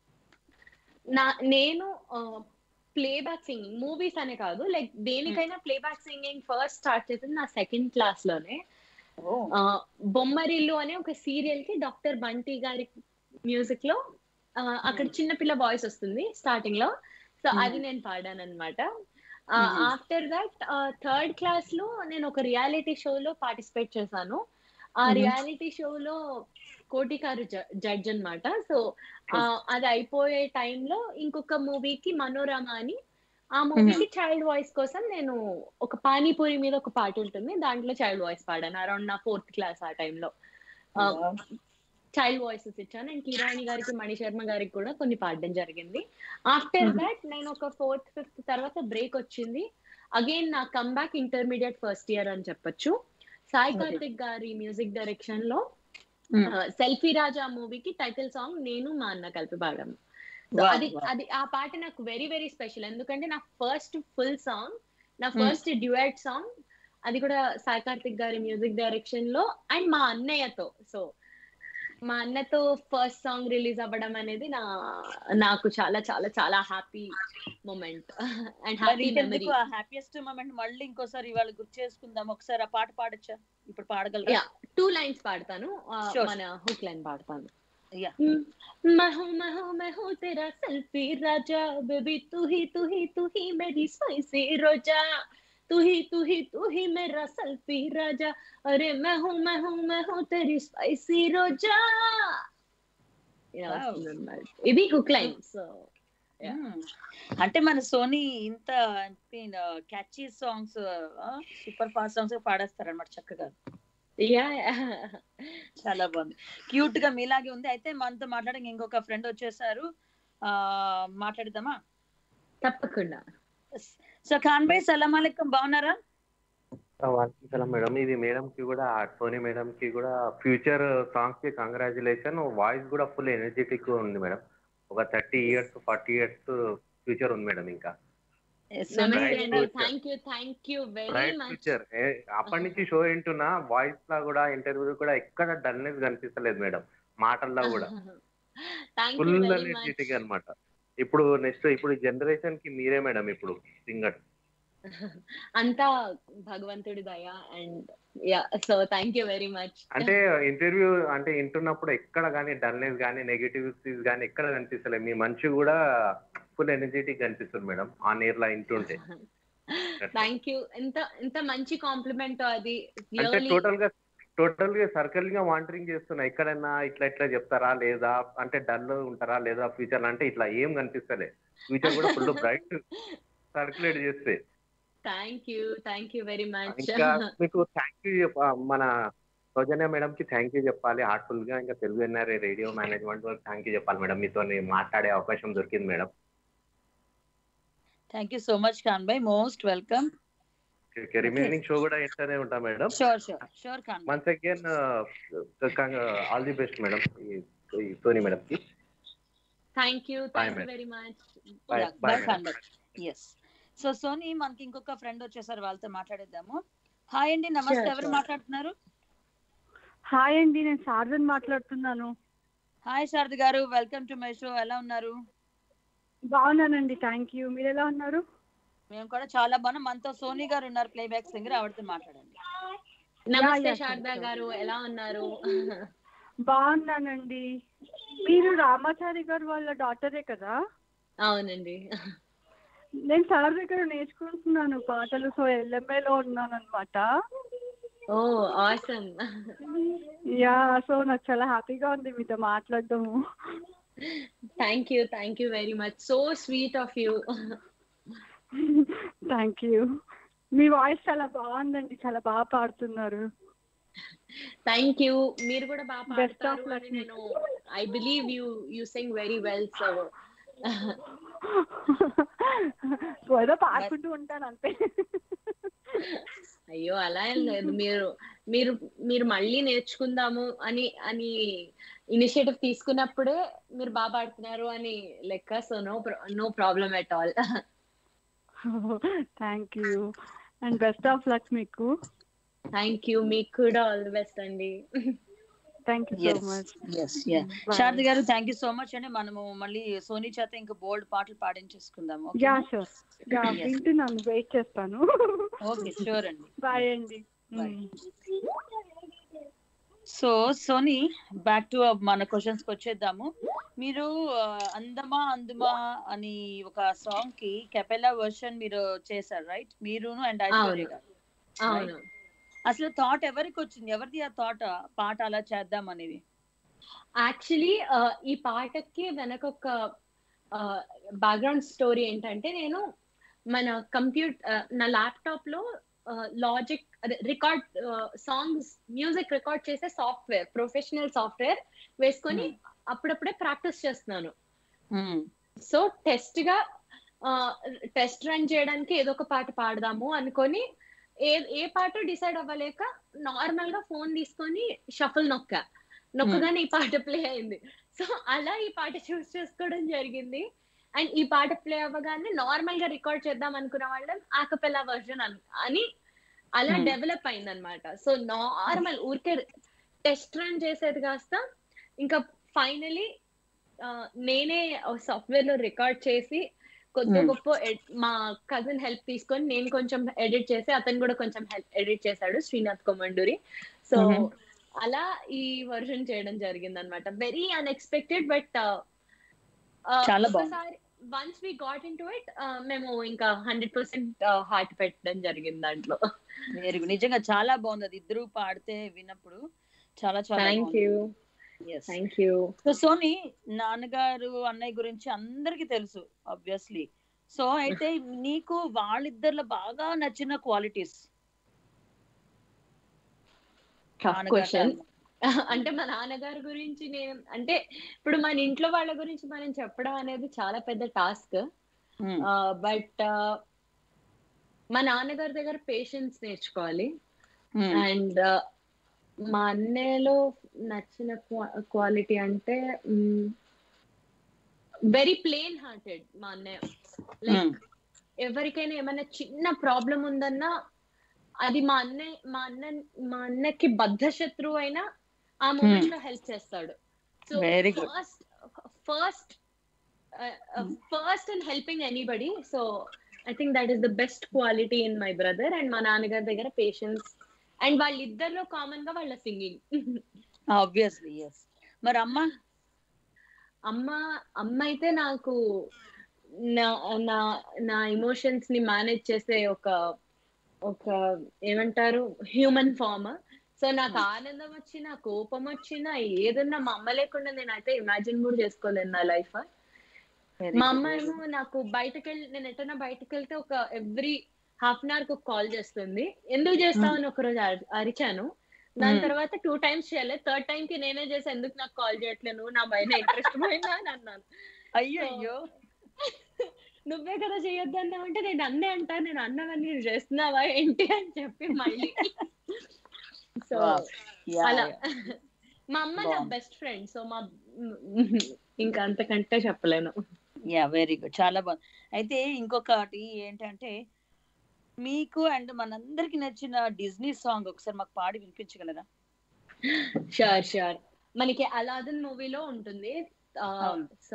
నా నేను ప్లేబ్యాక్ సింగింగ్ మూవీస్ అనే కాదు లైక్ దేనికైనా ప్లేబ్యాక్ సింగింగ్ ఫస్ట్ స్టార్ట్ చేసింది నా సెకండ్ క్లాస్ లోనే ఆ, బొమ్మరిల్లు అనే ఒక సీరియల్ కి డాక్టర్ బంటి గారి మ్యూజిక్ లో ఆ, అక్కడ చిన్న పిల్ల వాయిస్ వస్తుంది స్టార్టింగ్ లో సో Hmm. అది నేను పాడాను అనమాట Mhm. After that third class లో నేను ఒక రియాలిటీ షోలో పార్టిసిపేట్ చేశాను ఆ Mhm. రియాలిటీ షోలో కోటికారు జడ్జ్ అన్నమాట సో అది అయిపోయే టైంలో ఇంకొక మూవీకి మనోరమ అని ఆ మూవీకి చైల్డ్ వాయిస్ కోసం నేను ఒక పానీపూరి మీద ఒక పాట ఉంటుంది దాంట్లో చైల్డ్ వాయిస్ పాడాను అరౌండ్ నా ఫోర్త్ క్లాస్ ఆ టైంలో చైల్డ్ వాయిసెస్ ఇచ్చాను అండ్ కిరాణి గారికి మణి శర్మ గారికి కూడా కొన్ని పాడడం జరిగింది ఆఫ్టర్ Mhm. దాట్ నేను ఒక ఫోర్త్ ఫిఫ్త్ తర్వాత బ్రేక్ వచ్చింది అగైన్ నా కమ్బ్యాక్ ఇంటర్మీడియట్ ఫస్ట్ ఇయర్ అని చెప్పొచ్చు సాయి Okay. కార్తిక్ గారి మ్యూజిక్ డైరెక్షన్ లో Mm. సెల్ఫీ రాజా మూవీకి టైటిల్ సాంగ్ నేను మా అన్న కలిపి పాడాము So Wow, అది wow. అది ఆ పాట నాకు వెరీ వెరీ స్పెషల్ ఎందుకంటే నా ఫస్ట్ ఫుల్ సాంగ్ నా ఫస్ట్ డ్యూయట్ సాంగ్ అది కూడా సాయి కార్తిక్ గారి మ్యూజిక్ డైరెక్షన్ లో అండ్ మా అన్నయ్యతో సో మా అన్నతో ఫస్ట్ సాంగ్ రిలీజ్ అవ్వడం అనేది నా నాకు చాలా చాలా చాలా హ్యాపీ మూమెంట్ అండ్ మరి హ్యాపీ మెమరీ ఇంకెందుకు ఆ హ్యాపీయెస్ట్ మూమెంట్ మళ్ళీ ఇంకోసారి ఇవాళ గుర్తు చేసుకుందాం ఒకసారి ఆ పాట పాడొచ్చా ఇప్పుడు పాడగలరా Yeah. టూ లైన్స్ పాడతాను ఆ, Sure. మన హుక్ లైన్ పాడతాను Yeah. मैं हूँ मैं हूँ मैं हूँ तेरा सेल्फी राजा बेबी तू ही तू ही तू ही मेरी स्पाइसी रोजा तू ही तू ही तू ही मेरा सेल्फी राजा अरे मैं हूँ मैं हूँ मैं हूँ तेरी स्पाइसी रोजा Wow. ఇది hook line so Yeah. Mm. అంటే మన సోనీ ఇంత catchy songs super fast songs పాడేస్తారన్నమాట చక్కగా యా చాలా బాగుంది క్యూట్ గా మీలాగే ఉంది అయితే మనతో మాట్లాడడానికి ఇంకొక ఫ్రెండ్ వచ్చేసారు ఆ మాట్లాడదామా తప్పకుండా సో ఖాన్ భాయ్ సలాం అలైకుం బాగున్నారా వారికి సలాం మేడం ఇది మేడం కి కూడా సోనీ మేడం కి కూడా ఫ్యూచర్ సాంగ్స్ కి కంగ్రాచులేషన్ వాయిస్ కూడా ఫుల్ ఎనర్జెటిక్ ఉంది మేడం ఒక thirty years forty years future ఉంది మేడం ఇంకా సోనీ నమస్తే Right. అండి Future. Thank you thank you very bright much future అప్పటి నుంచి షో వింటున్నా వాయిస్ లా కూడా ఇంటర్వ్యూ కూడా ఎక్కడ డల్నెస్ కనిపిస్తలేదు మేడం మాటల్లో కూడా thank you full very energetic much అన్నమాట ఇప్పుడు నెక్స్ట్ ఇప్పుడు జనరేషన్ కి మీరే మేడం ఇప్పుడు సింగర్ అంతా భగవంతుడి దయ and yeah so thank you very much అంటే ఇంటర్వ్యూ అంటే వింటున్నప్పుడు ఎక్కడ కానీ డల్నెస్ కానీ నెగిటివిటీస్ కానీ ఎక్కడ కనిపిస్తలేదు మీ మనిషి కూడా ఫుల్ ఎనర్జెటిక్ కనిపిస్తుంది మేడం ఆన్ ఎయిర్ లా వింటుంటే థ్యాంక్ యూ ఎంత ఎంత మంచి కాంప్లిమెంట్ అది అంటే రియల్లీ టోటల్ గా టోటల్ గా సర్కిల్ గా వాంటరింగ్ చేస్తున్నా ఎక్కడైనా ఇట్లా ఇట్లా చెప్తారా లేదా అంటే డల్ ఉంటారా లేదా ఫ్యూచర్ అంటే ఇట్లా ఏం కనిపిస్తలే ఫ్యూచర్ కూడా ఫుల్ బ్రైట్ సర్క్యులేట్ చేస్తే thank you thank you very much ఇంకా మీకు థ్యాంక్ యూ మన సౌజన్య మేడం కి థ్యాంక్ యూ చెప్పాలి హార్ట్ఫుల్ గా ఇంకా తెలుగు ఎన్ఆర్ఏ రేడియో మేనేజ్మెంట్ వాళ్ళకి థ్యాంక్ యూ చెప్పాలి మేడం మీతో మాట్లాడే అవకాశం దొరికింది madam thank you so much Khan Bhai most welcome remaining show కూడా ఇంటనే ఉంటా madam sure sure sure Khan Bhai once again all the best madam ఈ సోనీ మేడం కి thank you thank you madam. Very much Bye. Yeah, Bye, bye, madam. Khan Bhai yes so Soni మనకి ఇంకొక friend వచ్చేసారు వాళ్ళతో మాట్లాడేద్దాము hi అండి నమస్తే Sure, ఎవరు sure. మాట్లాడుతున్నారు హాయ్ అండి నేను శారదన్ మాట్లాడుతున్నాను హాయ్ శారద గారు వెల్కమ్ టు మై షో ఎలా ఉన్నారు బాగున్నానండి థ్యాంక్ యూ మీరు ఎలా ఉన్నారు మేము కూడా చాలా బాగున్నాం మనతో సోనీ గారు ఉన్నారు ప్లేబ్యాక్ సింగర్ ఆవిడతో మాట్లాడండి నమస్తే yeah, శారదా sure, గారు ఎలా ఉన్నారు బాగున్నానండి మీరు రామాచారి గారు వాళ్ళ డాటరే కదా అవునండి నేను సార్ దగ్గర నేర్చుకుంటున్నాను పాటలు సో ఎల్ఎంఏలో ఉన్నాను అనమాట ఓ ఆసమ్ యా సో నాకు చాలా హ్యాపీగా ఉంది మీతో మాట్లాడటము thank you thank you very much so sweet of you thank you మీ వాయిస్ చాలా బాగుందండి చాలా బాగా పాడుతున్నారు థ్యాంక్ యూ మీరు కూడా బాగా Best of పాడతారు luck అని నేను I believe you you sing very well so ఏదో పాడుకుంటూ ఉంటాను అంతే అయ్యో అలా ఏం లేదు మీరు మీరు మీరు మళ్ళీ నేర్చుకుందాము అని అని ఇనిషియేటివ్ తీసుకున్నప్పుడే మీరు బాగా పాడుతున్నారు అని లెక్క so no no problem at all thank you and best of luck మీకు థ్యాంక్ యూ మీకు కూడా ఆల్ ది బెస్ట్ అండి thank you so much yes yeah Sharada గారు థ్యాంక్ యూ సో మచ్ అండి మనము మళ్ళీ సోనీ చేత ఇంకా బోల్డ్ పాటలు పాడించేసుకుందాము యా షూర్ యా Yes. వింటున్నాను వెయిట్ చేస్తాను ఓకే షూర్ అండి బాయ్ అండి Bye. So Soni back to మన క్వశ్చన్స్ కి వచ్చేద్దాము మీరు ఆ, అందమా అందుమా అని ఒక సాంగ్ కి కెపెలా వర్షన్ మీరు చేశారు రైట్ మీరును అండ్ ఐశ్వర్య అవును. గారు అవును అసలు థాట్ ఎవరికి వచ్చింది ఎవరిది ఆ థాట్ పాట అలా చేద్దాం అనేది యాక్చువల్లీ ఈ పాటకి వెనక ఒక బ్యాక్గ్రౌండ్ స్టోరీ ఏంటంటే నేను మన కంప్యూటర్ నా ల్యాప్టాప్ లో లాజిక్ అదే రికార్డ్ సాంగ్స్ మ్యూజిక్ రికార్డ్ చేసే సాఫ్ట్వేర్ ప్రొఫెషనల్ సాఫ్ట్వేర్ వేసుకొని అప్పుడప్పుడే ప్రాక్టీస్ చేస్తున్నాను సో టెస్ట్ గా టెస్ట్ రన్ చేయడానికి ఏదో ఒక పాట పాడదాము అనుకొని ఏ ఏ పాట డిసైడ్ అవ్వలేక నార్మల్ గా ఫోన్ తీసుకొని షఫల్ నొక్క నొక్కగానే ఈ పాట ప్లే అయింది సో అలా ఈ పాట చూస్ చేసుకోవడం జరిగింది అండ్ ఈ పాట ప్లే అవ్వగానే నార్మల్ గా రికార్డ్ చేద్దాం అనుకున్న వాళ్ళం ఆకపెల్లా వర్జన్ అని అలా Hmm. డెవలప్ అయింది అనమాట సో నార్మల్ ఊరికే టెస్ట్ రన్ చేసేది కాస్త ఇంకా ఫైనలీ నేనే సాఫ్ట్వేర్ లో రికార్డ్ చేసి కొద్ది Hmm. గొప్ప ed- మా కజిన్ హెల్ప్ తీసుకొని నేను కొంచెం ఎడిట్ చేసి అతను కూడా కొంచెం హెల్ప్ ఎడిట్ చేశాడు శ్రీనాథ్ కొమండూరి సో Mhm. అలా ఈ వర్షన్ చేయడం జరిగింది అనమాట వెరీ అన్ఎక్స్పెక్టెడ్ బట్ చాలా బాగుంది. ఒకసారి once we got into it మేము ఇంకా హండ్రెడ్ పర్సెంట్ హార్ట్ పెట్టడం జరిగింది దాంట్లో వెరీ గుడ్ నిజంగా చాలా బాగుంది అది ఇద్దరు పాడితే విన్నప్పుడు చాలా చాలా thank you Yes. Thank you so Soni నాన్నగారు అన్నయ్య గురించి అందరికి తెలుసు ఆబ్వియస్లీ సో అయితే నీకు వాళ్ళిద్దరిలో బాగా నచ్చిన క్వాలిటీస్ టఫ్ క్వశ్చన్ అంటే మా నాన్నగారి గురించి నేను అంటే ఇప్పుడు మన ఇంట్లో వాళ్ళ గురించి మనం చెప్పడం అనేది చాలా పెద్ద టాస్క్ బట్ మా నాన్నగారి దగ్గర పేషెన్స్ నేర్చుకోవాలి అండ్ మా అన్నయ్యలో నచ్చిన క్వాలిటీ అంటే వెరీ ప్లేన్ హార్టెడ్ మా అన్నయ్య లైక్ ఎవరికైనా ఏమైనా చిన్న ప్రాబ్లం ఉందన్నా అది మా అన్నయ్య మా అన్న మా అన్నకి బద్ధ శత్రువు అయినా ఆ మూమెంట్ లో హెల్ప్ చేస్తాడు so Very good. First first first and helping anybody so I think that is the best quality in my brother and మా నాన్నగారి దగ్గర పేషెన్స్ అండ్ వాళ్ళిద్దరిలో కామన్ గా వాళ్ళ సింగింగ్ ఆబ్వియస్లీ ఎస్ మరి అమ్మ అమ్మ అమ్మ అయితే నాకు నా నా నా ఎమోషన్స్ ని మేనేజ్ చేసే ఒక ఒక ఏమంటారు హ్యూమన్ ఫామ్ సో నాకు ఆనందం వచ్చినా కోపం వచ్చినా ఏదన్నా మా అమ్మ లేకుండా నేనైతే ఇమాజిన్ కూడా చేసుకోలేను నా లైఫ్ మా అమ్మ ఏమో నాకు బయటకు వెళ్ళి నేను ఎటైనా బయటకు వెళ్తే ఒక ఎవ్రీ హాఫ్ అన్ అవర్ కు కాల్ చేస్తుంది ఎందుకు చేస్తావు అని ఒకరోజు అరి- అరిచాను దాని Hmm. తర్వాత టూ టైమ్స్ చేయలేదు థర్డ్ టైం కి నేనే చేసి ఎందుకు నాకు కాల్ చేయట్లేదు నా పైన ఇంట్రెస్ట్ పోయిందా అని అన్నాను అయ్యో అయ్యో నువ్వే కదా చేయొద్దు అన్నావంటే నేను అన్నే అంటా నేను అన్నవన్నీ నువ్వు చేస్తున్నావా ఏంటి అని చెప్పి మళ్ళీ సో Wow. Yeah, అలా yeah. మా అమ్మ నా బాగుంది. బెస్ట్ ఫ్రెండ్ సో మా ఇంకా అంతకంటే చెప్పలేను యా వెరీ గుడ్ చాలా బాగుంది అయితే ఇంకొకటి ఏంటంటే మీకు అండ్ మనందరికి నచ్చిన డిజ్నీ సాంగ్ ఒకసారి మాకు పాడి వినిపించగలరా షూర్ షూర్ మనకి అలాదన్ మూవీలో ఉంటుంది అవును. So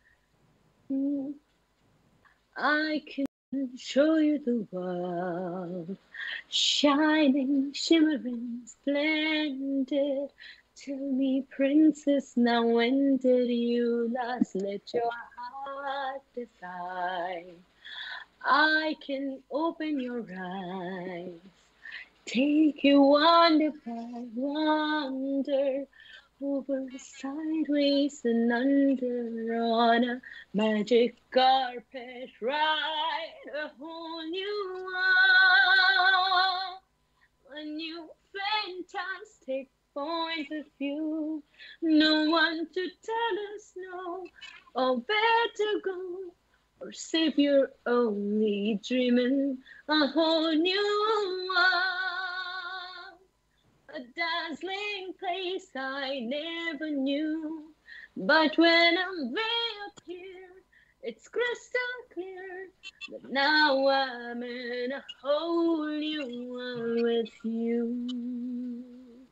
I can show you the world, shining, shimmering, splendid. Tell me, princess, now when did you last let your heart decide? I can open your eyes, take you wonder by wonder, over, sideways, and under on a magic carpet ride, a whole new world, a new fantastic point of view. No one to tell us no, or where to go, or save you're only dreaming a whole new world. A dazzling place I never knew. But when I'm way up here, it's crystal clear that now I'm in a whole new world with you.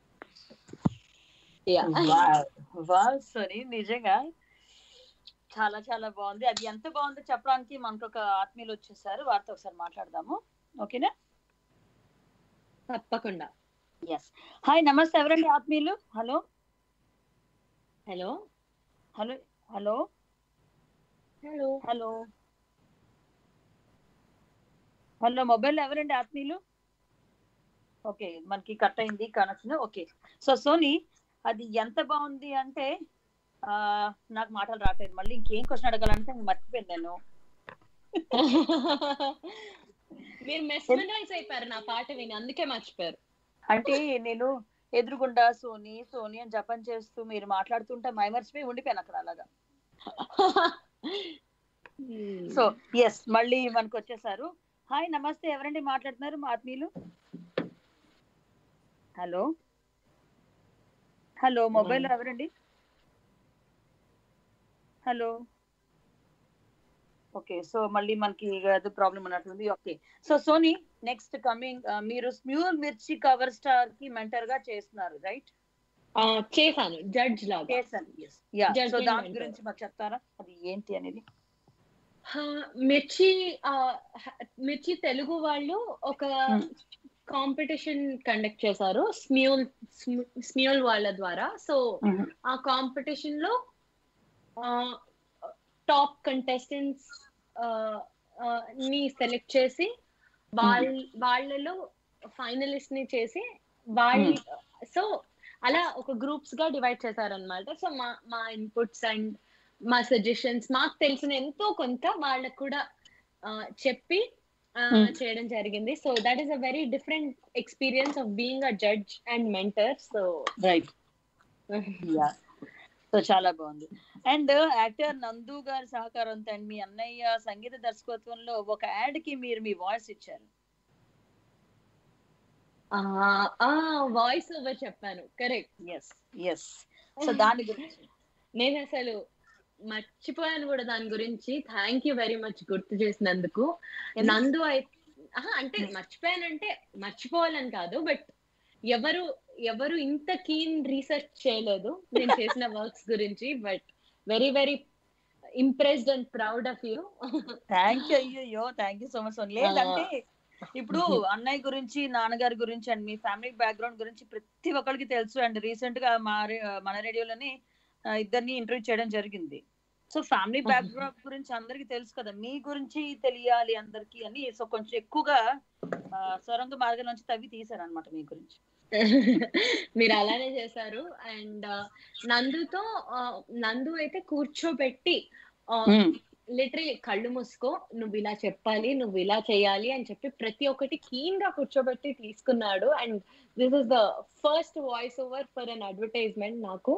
Yeah. Wow Soni నిజంగా చాలా చాలా బాగుంది అది ఎంత బాగుందో చెప్పడానికి మనకు ఒక ఆత్మీయులు వచ్చేసారు వారితో ఒకసారి మాట్లాడదాము ఓకేనా తప్పకుండా ఎస్ హాయ్ నమస్తే ఎవరండి ఆత్మీయులు hello hello hello hello hello hello hello mobile ఎవరండి ఆత్మీయులు ఓకే మనకి కట్ అయింది కనెక్షన్ ఓకే సో సోనీ అది ఎంత బాగుంది అంటే ఆ నాకు మాటలు రావట్లేదు మళ్ళీ ఇంకేం క్వశ్చన్ అడగాలంటే మర్చిపోయాను నేను మీరు మెస్మరైజ్ అయిపోయారు నా పాట విని అందుకే మర్చిపోయారు అంటే నేను ఎదురుగుండా సోని సోని అని జపం చేస్తూ మీరు మాట్లాడుతుంటే మైమర్చిపోయి ఉండిపోయాను అక్కడ అలాగా సో ఎస్ మళ్ళీ మనకు వచ్చేసారు హాయ్ నమస్తే ఎవరండి మాట్లాడుతున్నారు మా ఆత్మీయులు హలో హలో మొబైల్ ఎవరండి హలో ఓకే సో మళ్ళీ మనకి ఏదో ప్రాబ్లం ఉన్నట్టుంది okay so Sony next coming మీరు స్మ్యూల్ మిర్చి కవర్ స్టార్ కి మెంటర్ గా చేస్తున్నారు రైట్ ఆ, చేశాను జడ్జ్ లాగా చేశాను యా సో Judgment దాని mentor. గురించి మాకు చెప్తారా అది ఏంటి అనేది హా, మిర్చి ఆ, హ- మిర్చి తెలుగు వాళ్ళు ఒక Hmm. కాంపిటీషన్ కండక్ట్ చేశారు స్మ్యూల్ స్మ్యూల్ వాళ్ళ ద్వారా సో ఆ కాంపిటీషన్ లో టాప్ కంటెస్టెంట్స్ ని సెలెక్ట్ చేసి వాళ్ళ వాళ్ళలో ఫైనలిస్ట్ ని చేసి వాళ్ళ సో అలా ఒక గ్రూప్స్ గా డివైడ్ చేశారనమాట సో మా మా ఇన్పుట్స్ అండ్ మా సజెషన్స్ మాకు తెలిసిన ఎంతో కొంత వాళ్ళకు కూడా ఆ, చెప్పి ఆ, Hmm. చేయడం జరిగింది so that is a very different experience of being a judge and mentor so right yeah so చాలా బాగుంది అండ్ యాక్టర్ నందు గారి సహకారంతో అండ్ మీ అన్నయ్య సంగీత దర్శకత్వంలో ఒక యాడ్ కి మీరు మీ వాయిస్ ఇచ్చారు వాయిస్ ఓవర్ చెప్పాను కరెక్ట్ ఎస్ ఎస్ సో దాని గురించి నేను అసలు మర్చిపోయాను కూడా దాని గురించి థ్యాంక్ యూ వెరీ మచ్ గుర్తు చేసినందుకు ఎందుకు? నందు అయి ఆహా, అంటే మర్చిపోయానంటే మర్చిపోవాలని కాదు బట్ ఎవరు ఎవరు ఇంత కీన్ రీసెర్చ్ చేయలేదు నేను చేసిన వర్క్స్ గురించి but very very impressed and proud of you thank you అయ్యో థ్యాంక్ యూ సో మచ్ లేదంటే ఇప్పుడు అన్నయ్య గురించి నాన్నగారి గురించి అండ్ మీ ఫ్యామిలీ బ్యాక్గ్రౌండ్ గురించి ప్రతి ఒక్కరికి తెలుసు అండ్ రీసెంట్ గా మా రే- మన రేడియోలోని ఆ, ఇద్దరిని ఇంటర్వ్యూ చేయడం జరిగింది సో ఫ్యామిలీ బ్యాక్గ్రౌండ్ గురించి అందరికి తెలుసు కదా మీ గురించి తెలియాలి అందరికి అని సో కొంచెం ఎక్కువగా ఆ, సొరంగ మార్గం నుంచి తవ్వి తీశారు అనమాట మీ గురించి మీరు అలానే చేశారు అండ్ నందుతో ఆ, నందు అయితే కూర్చోబెట్టి లిటరలీ కళ్ళు మూసుకో నువ్వు ఇలా చెప్పాలి నువ్వు ఇలా చేయాలి అని చెప్పి ప్రతి ఒక్కటి కీన్ గా కూర్చోబెట్టి తీసుకున్నాడు and this is the first voice over for an advertisement నాకు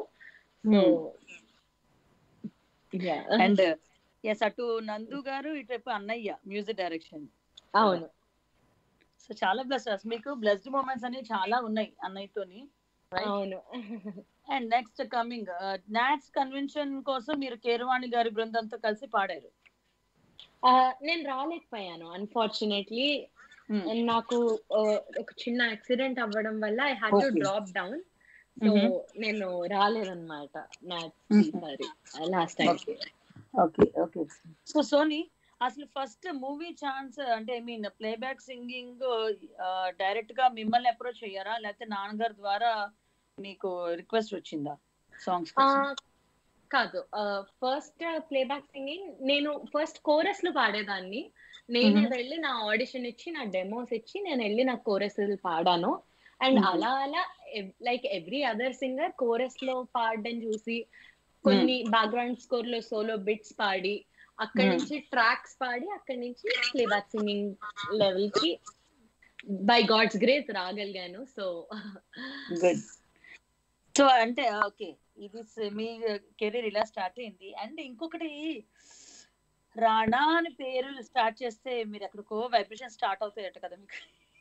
అండ్ ఎస్ అటు నందు గారు ఇటువైపు అన్నయ్య మ్యూజిక్ డైరెక్షన్ అవును సో చాలా బ్లెస్ మీకు బ్లెస్డ్ మూమెంట్స్ అనేవి చాలా ఉన్నాయి అన్నయ్యతోని అవును and next coming NATS convention కోసం మీరు కేరవాణి గారి బృందంతో కలిసి పాడారు ఆ, నేను రాలేకపోయాను అన్ఫార్చునేట్లీ నాకు ఆ, ఒక చిన్న యాక్సిడెంట్ అవ్వడం వల్ల I had to Okay. Drop down so Mhm. నేను రాలేదన్నమాట నా Mhm. ఈసారి last time okay okay okay so Sony అసలు ఫస్ట్ మూవీ ఛాన్స్ అంటే I mean playback singing direct గా మిమ్మల్ని అప్రోచ్ అయ్యారా లేకపోతే నాన్నగారి ద్వారా మీకు రిక్వెస్ట్ వచ్చిందా సాంగ్స్ కాదు ఫస్ట్ ప్లేబ్యాక్ సింగింగ్ నేను ఫస్ట్ కోరస్ లో పాడేదాన్ని నేనే Mhm. వెళ్ళి నా ఆడిషన్ ఇచ్చి నా డెమోస్ ఇచ్చి నేను వెళ్ళి నా కోరస్ పాడాను అండ్ Mhm. అలా అలా like every other singer chorus లో పాడడం చూసి కొన్ని బ్యాక్గ్రౌండ్ స్కోర్ లో సోలో బిట్స్ పాడి అక్కడి Hmm. నుంచి ట్రాక్స్ పాడి అక్కడి నుంచి ప్లేబ్యాక్ సింగింగ్ లెవెల్ కి బై గాడ్స్ గ్రేస్ రాగలిగాను సో గుడ్ సో అంటే ఓకే ఇది స- మీ కెరీర్ ఇలా స్టార్ట్ అయింది అండ్ ఇంకొకటి రాణా అని పేరు స్టార్ట్ చేస్తే మీరు ఎక్కడికో వైబ్రేషన్ స్టార్ట్ అవుతాయట కదా మీకు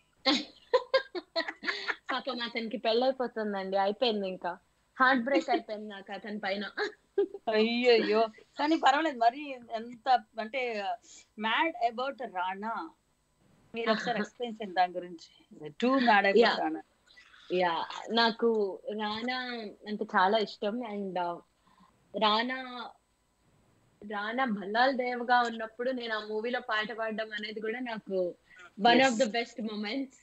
పాపం అతనికి పెళ్ళైపోతుందండి అయిపోయింది ఇంకా హార్ట్ బ్రేక్ అయిపోయింది నాకు అతని పైన అయ్యయ్యో కానీ పర్వాలేదు మరి ఎంత అంటే మ్యాడ్ అబౌట్ రాణా మీరు ఒకసారి ఎక్స్ప్లెయిన్ చేయండి దాని గురించి too mad Yeah. About Rana yeah నాకు రానా అంటే చాలా ఇష్టం అండ్ రానా రానా భల్లాల్ దేవ్ గా ఉన్నప్పుడు నేను ఆ మూవీలో పాట పాడడం అనేది కూడా నాకు one of the best moments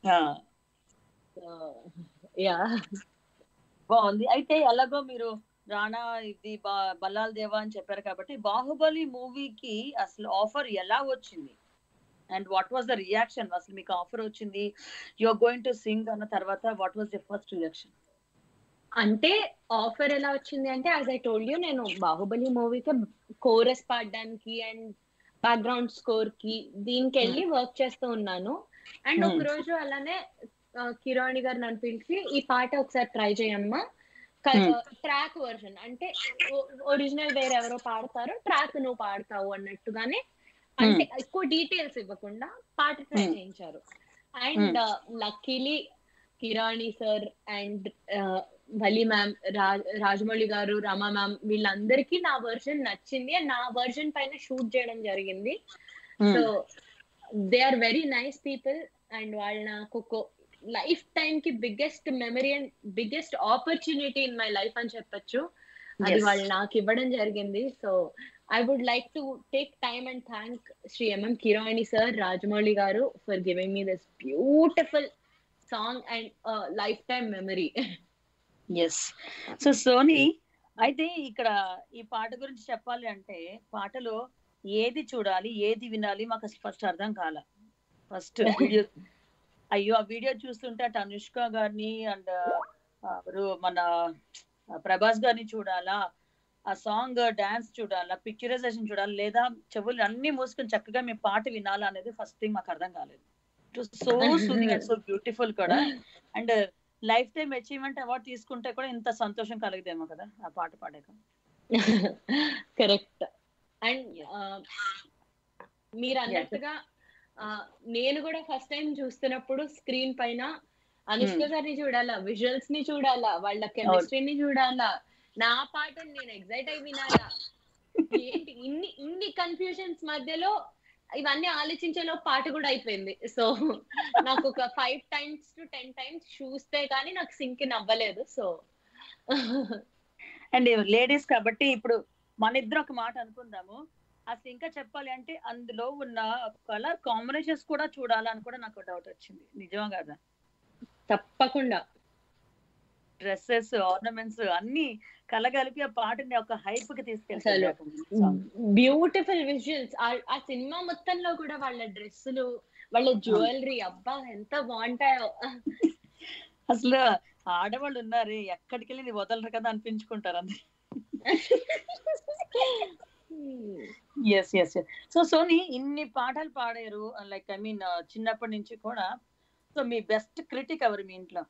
yeah బాగుంది అయితే ఎలాగో మీరు రాణా ఇది బా- బల్లాల్ దేవా అని చెప్పారు కాబట్టి బాహుబలి మూవీకి అసలు ఆఫర్ ఎలా వచ్చింది and what was the reaction అసలు మీకు ఆఫర్ వచ్చింది ఆర్ గోయింగ్ టు సింగ్ అన్న తర్వాత what was the first reaction అంటే ఆఫర్ ఎలా వచ్చింది అంటే యాజ్ ఐ టోల్డ్ యూ నేను బాహుబలి మూవీకి కోరస్ పాడడానికి అండ్ బ్యాక్గ్రౌండ్ స్కోర్ కి దీనికి వెళ్ళి వర్క్ చేస్తూ ఉన్నాను అండ్ ఒక Hmm. రోజు అలానే ఆ, కిరాణి గారు నన్ను పిలిచి ఈ పాట ఒకసారి ట్రై చేయమ్మా Hmm. ట్రాక్ వర్షన్ అంటే ఒరిజినల్ వేరే ఎవరో పాడతారు ట్రాక్ నువ్వు పాడతావు అన్నట్టుగానే అంటే ఎక్కువ డీటెయిల్స్ ఇవ్వకుండా పాట ట్రై Hmm. చేయించారు and luckily Keeravani sir and Valli ma'am Rajamouli గారు రమా మ్యామ్ వీళ్ళందరికీ నా వర్షన్ నచ్చింది అండ్ నా వర్షన్ పైన షూట్ చేయడం జరిగింది so they are very nice people and వాళ్ళు నాకు ఒక లైఫ్ టైం కి biggest memory and biggest opportunity in my life అని చెప్పొచ్చు అది Yes. వాళ్ళు నాకు ఇవ్వడం జరిగింది so I would like to take time and thank Shri MM Keeravani sir Rajamouli గారు for giving me this beautiful song and life time memory yes so Sony అయితే ఇక్కడ ఈ పాట గురించి చెప్పాలి అంటే పాటలో ఏది చూడాలి ఏది వినాలి మాకు అసలు ఫస్ట్ అర్థం కాల ఫస్ట్ వీడియో అయ్యో ఆ వీడియో చూస్తుంటే అటు అనుష్క గారిని అండ్ ఎవరు మన ప్రభాస్ గారిని చూడాలా ఆ సాంగ్ డాన్స్ చూడాలా పిక్చరైజేషన్ చూడాలి లేదా చెవులు అన్ని మూసుకొని చక్కగా మీ పాట వినాలా అనేది ఫస్ట్ థింగ్ మాకు అర్థం కాలేదు so soothing and so beautiful కూడా and life time achievement award తీసుకుంటే కూడా ఇంత సంతోషం కలగదేమో కదా ఆ పాట పాడాక కరెక్ట్ అండ్ మీరు అన్నట్టుగా ఆ, నేను కూడా ఫస్ట్ టైం చూస్తున్నప్పుడు స్క్రీన్ పైన అనుష్క గారిని చూడాలా విజువల్స్ ని చూడాలా వాళ్ళ కెమిస్ట్రీని చూడాలా నా పాటని నేను ఎగ్జైట్ అయి వినాలా ఏంటి ఇన్ని ఇన్ని కన్ఫ్యూజన్స్ మధ్యలో ఇవన్నీ ఆలోచించేలో పాట కూడా అయిపోయింది సో నాకు ఒక five times to ten times చూస్తే కానీ నాకు సింక్ ఇన్ అవ్వలేదు సో అండ్ లేడీస్ కాబట్టి ఇప్పుడు మన ఇద్దరు ఒక మాట అనుకుందాము అసలు ఇంకా చెప్పాలి అంటే అందులో ఉన్న కలర్ కాంబినేషన్స్ కూడా చూడాలని కూడా నాకు డౌట్ వచ్చింది నిజమా కదా తప్పకుండా డ్రెస్సెస్ ఆర్నమెంట్స్ అన్ని కలగలిపి ఆ పాటని ఒక హైప్ కి అసలు తీసుకెళ్తారు బ్యూటిఫుల్ విజువల్స్ ఆ సినిమా మొత్తంలో కూడా వాళ్ళ డ్రెస్సులు వాళ్ళ జ్యువెలరీ అబ్బా ఎంత బాగుంటాయో అసలు ఆడవాళ్ళు ఉన్నారు ఎక్కడికి వెళ్ళి నీ వదలరు కదా అనిపించుకుంటారు అందరు ఎస్ ఎస్ సో సోని ఇన్ని పాటలు పాడారు లైక్ ఐ మీన్ చిన్నప్పటి నుంచి కూడా సో మీ బెస్ట్ క్రిటిక్ ఎవరు మీ ఇంట్లో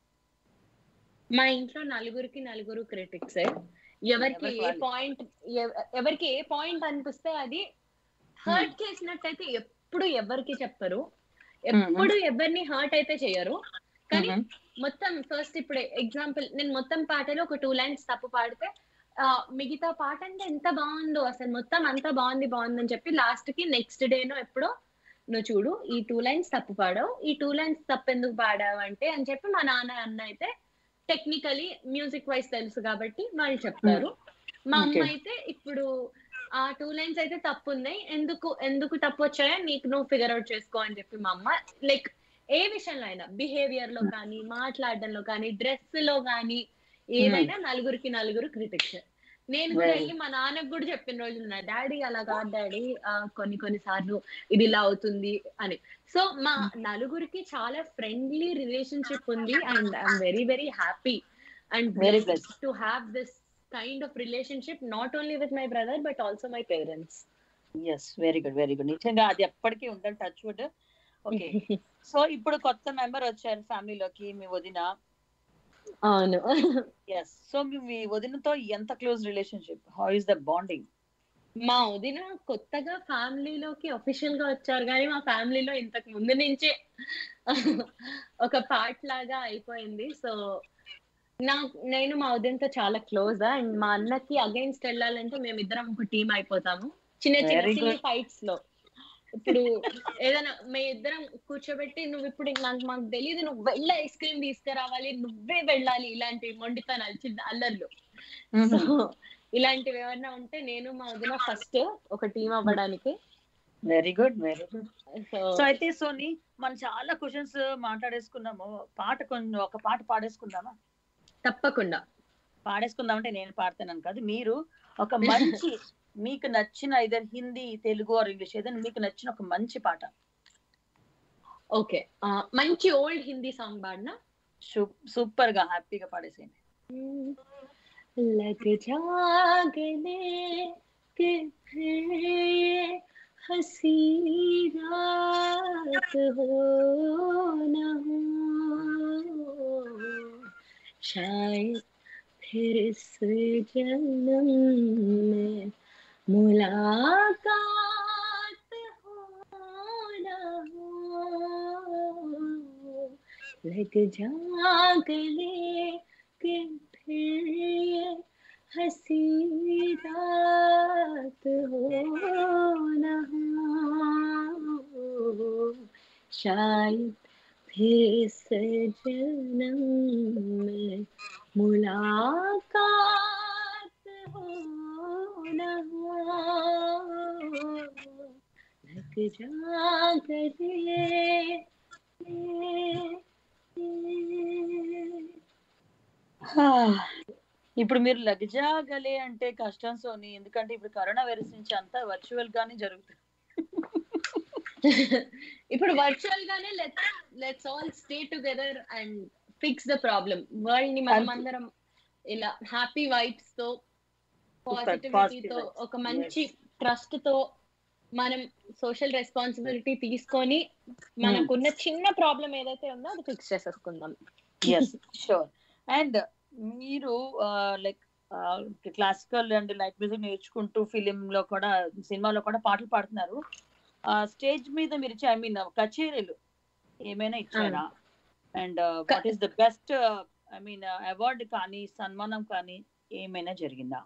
మా ఇంట్లో నలుగురికి నలుగురు క్రిటిక్స్ ఎవరికి ఎవరికి ఏ వాళ్ళు. పాయింట్ ఎవరికి ఏ పాయింట్ అనిపిస్తే అది హర్ట్ చేసినట్టయితే ఎప్పుడు ఎవరికి చెప్పరు ఎప్పుడు ఎవరిని హర్ట్ అయితే చేయరు కానీ మొత్తం ఫస్ట్ ఇప్పుడు ఎగ్జాంపుల్ నేను మొత్తం పాటలో ఒక టూ లైన్స్ తప్పు పాడితే ఆ, మిగతా పాట అంటే ఎంత బాగుందో అసలు మొత్తం అంత బాగుంది బాగుంది అని చెప్పి లాస్ట్ కి నెక్స్ట్ డేనో ఎప్పుడో నువ్వు చూడు ఈ టూ లైన్స్ తప్పు పాడావు ఈ టూ లైన్స్ తప్పు ఎందుకు పాడావు అంటే అని చెప్పి మా నాన్న అన్న అయితే టెక్నికలీ మ్యూజిక్ వైజ్ తెలుసు కాబట్టి వాళ్ళు చెప్తారు మా అమ్మ Okay. అయితే ఇప్పుడు ఆ టూ లైన్స్ అయితే తప్పు ఉన్నాయి ఎందుకు ఎందుకు తప్పు వచ్చాయో నీకు నువ్వు ఫిగర్ అవుట్ చేసుకో అని చెప్పి మా అమ్మ లైక్ ఏ విషయంలో అయినా బిహేవియర్ లో కానీ మాట్లాడడంలో కానీ డ్రెస్ లో కానీ ఏదైనా నలుగురికి నలుగురు క్రిటిక్స్ నేను కూడా Right. వెళ్ళి మా నాన్నకు కూడా చెప్పిన రోజులు నా డాడీ అలా కాదు డాడీ కొన్ని కొన్ని సార్లు ఇది ఇలా అవుతుంది అని సో మా నలుగురికి చాలా ఫ్రెండ్లీ రిలేషన్షిప్ ఉంది and I'm very very happy and Very very blessed. To have this kind of relationship not only with my brother but also my parents yes very good very good నిజంగా అది ఎప్పటికీ ఉండాలి touch wood okay so ఇప్పుడు కొత్త member వచ్చారు ఫ్యామిలీలోకి మీ వదిన అవును yes so మీ మీ వదినతో ఎంత close relationship how is the bonding మా వదిన కొత్తగా ఫ్యామిలీలోకి అఫీషియల్ గా వచ్చారు కానీ మా ఫ్యామిలీలో ఇంతకు ముందు నుంచే ఒక పార్ట్ లాగా అయిపోయింది సో నా నేను మా వదినతో చాలా క్లోజ్ అండ్ మా అన్నకి అగైన్స్ట్ వెళ్ళాలంటే మేమిద్దరం ఒక టీం అయిపోతాము చిన్న చిన్న Very చిన్న good. ఫైట్స్ లో ఇప్పుడు ఏదైనా మే ఇద్దరం కూర్చోబెట్టి నువ్వు ఇప్పుడు నాకు మాకు తెలియదు నువ్వు వెళ్ళి ఐస్ క్రీమ్ తీసుకురావాలి నువ్వే వెళ్ళాలి ఇలాంటి మొండితనాలు చిన్న అల్లర్లు సో ఇలాంటివి ఏమన్నా ఉంటే నేను మా వదిన ఫస్ట్ ఒక టీం అవ్వడానికి very good very good so so అయితే సోని మనం చాలా క్వశ్చన్స్ మాట్లాడేసుకున్నాము పాట కొన్ని ఒక పాట పాడేసుకుందామా తప్పకుండా పాడేసుకుందాం అంటే నేను పాడతాను కాదు మీరు ఒక మంచి మీకు నచ్చిన either Hindi Telugu or English ఏదైనా మీకు నచ్చిన ఒక మంచి పాట ఓకే మంచి ఓల్డ్ హిందీ సాంగ్ పాడినా సూపర్ గా హ్యాపీగా పాడేసేయండి लग जागने के हसी रात हो न हो शायद फिर इस जन्म में मुलाकात हो न हो लग जा गले के फिर ये हसी रात हो न हो शायद फिर इस जन्म में मुलाकात हो न हो लग जा गले హా. ఇప్పుడు మీరు లగజాగలే అంటే కష్టం సోని ఎందుకంటే ఇప్పుడు కరోనా వైరస్ నుంచి అంతా వర్చువల్ గానే జరుగుతుంది ఇప్పుడు వర్చువల్ గానే let's all stay together and fix the problem world ని మనం అంతే. అందరం ఇలా హ్యాపీ వైబ్స్ తో Super, పాజిటివిటీతో positive vibes. ఒక మంచి ట్రస్ట్ తో మనం సోషల్ రెస్పాన్సిబిలిటీ తీసుకొని మనకున్న చిన్న ప్రాబ్లం ఏదైతే ఉందో అది ఫిక్స్ చేసేసుకుందాం ఎస్ షూర్ అండ్ మీరు like classical and light music నేర్చుకుంటూ ఫిలిం లో కూడా సినిమాలో కూడా పాటలు పాడుతున్నారు స్టేజ్ మీద మీరు ఐ మీన్ కచేరీలు ఏమైనా ఇచ్చారా and what is the best I mean award కానీ సన్మానం కానీ ఏమైనా జరిగిందా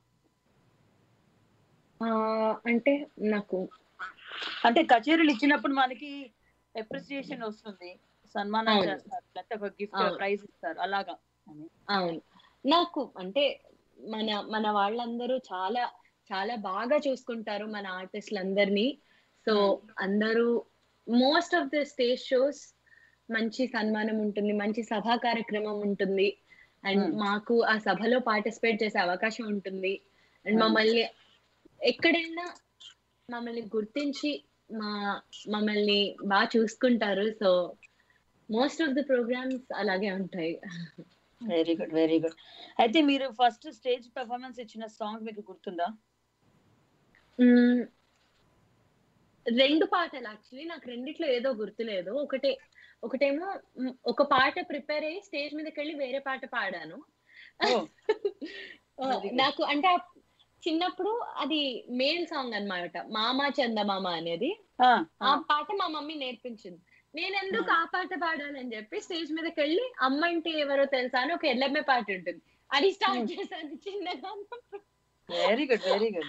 ఆ, అంటే నాకు అంటే కచేరీలు ఇచ్చినప్పుడు మనకి అప్రిసియేషన్ వస్తుంది సన్మానం అవును. చేస్తారు లేకపోతే ఒక గిఫ్ట్ అవును. ప్రైజ్ ఇస్తారు అలాగా అని. అవును నాకు అంటే మన మన వాళ్ళందరూ చాలా చాలా బాగా చూసుకుంటారు మన ఆర్టిస్టులందరినీ సో అందరూ most of the stage shows మంచి సన్మానం ఉంటుంది మంచి సభా కార్యక్రమం ఉంటుంది అండ్ Hmm. మాకు ఆ సభలో పార్టిసిపేట్ చేసే అవకాశం ఉంటుంది అండ్ Hmm. మమ్మల్ని ఎక్కడైనా మమ్మల్ని గుర్తించి మా మమ్మల్ని బాగా చూసుకుంటారు so most of the programs అలాగే ఉంటాయి వెరీ గుడ్ వెరీ గుడ్ అయితే మీరు ఫస్ట్ స్టేజ్ పెర్ఫార్మెన్స్ ఇచ్చిన సాంగ్ మీకు గుర్తుందా మ్మ్. రెండు పాటలు యాక్చువల్లీ నాకు రెండిట్లో ఏదో గుర్తులేదు ఒకటే ఒకటేమో మ్, ఒక పాట ప్రిపేర్ అయ్యి స్టేజ్ మీదకి వెళ్ళి వేరే పాట పాడాను Oh. ఆ, Very good. నాకు అంటే ఆ చిన్నప్పుడు అది మేల్ సాంగ్ అన్నమాట మామ చందమామ అనేది ఆ, ఆ ఆ, పాట మా మమ్మీ నేర్పించింది నేను ఎందుకు ఆ పాట పాడాలని చెప్పి స్టేజ్ మీదకి వెళ్ళి అమ్మ అంటే ఎవరో తెలుసా అని ఒక ఎల్లమ్మ పాట ఉంటుంది అది స్టార్ట్ Hmm. చేశాను చిన్నగా ఉన్నప్పుడు. వెరీ గుడ్ వెరీ గుడ్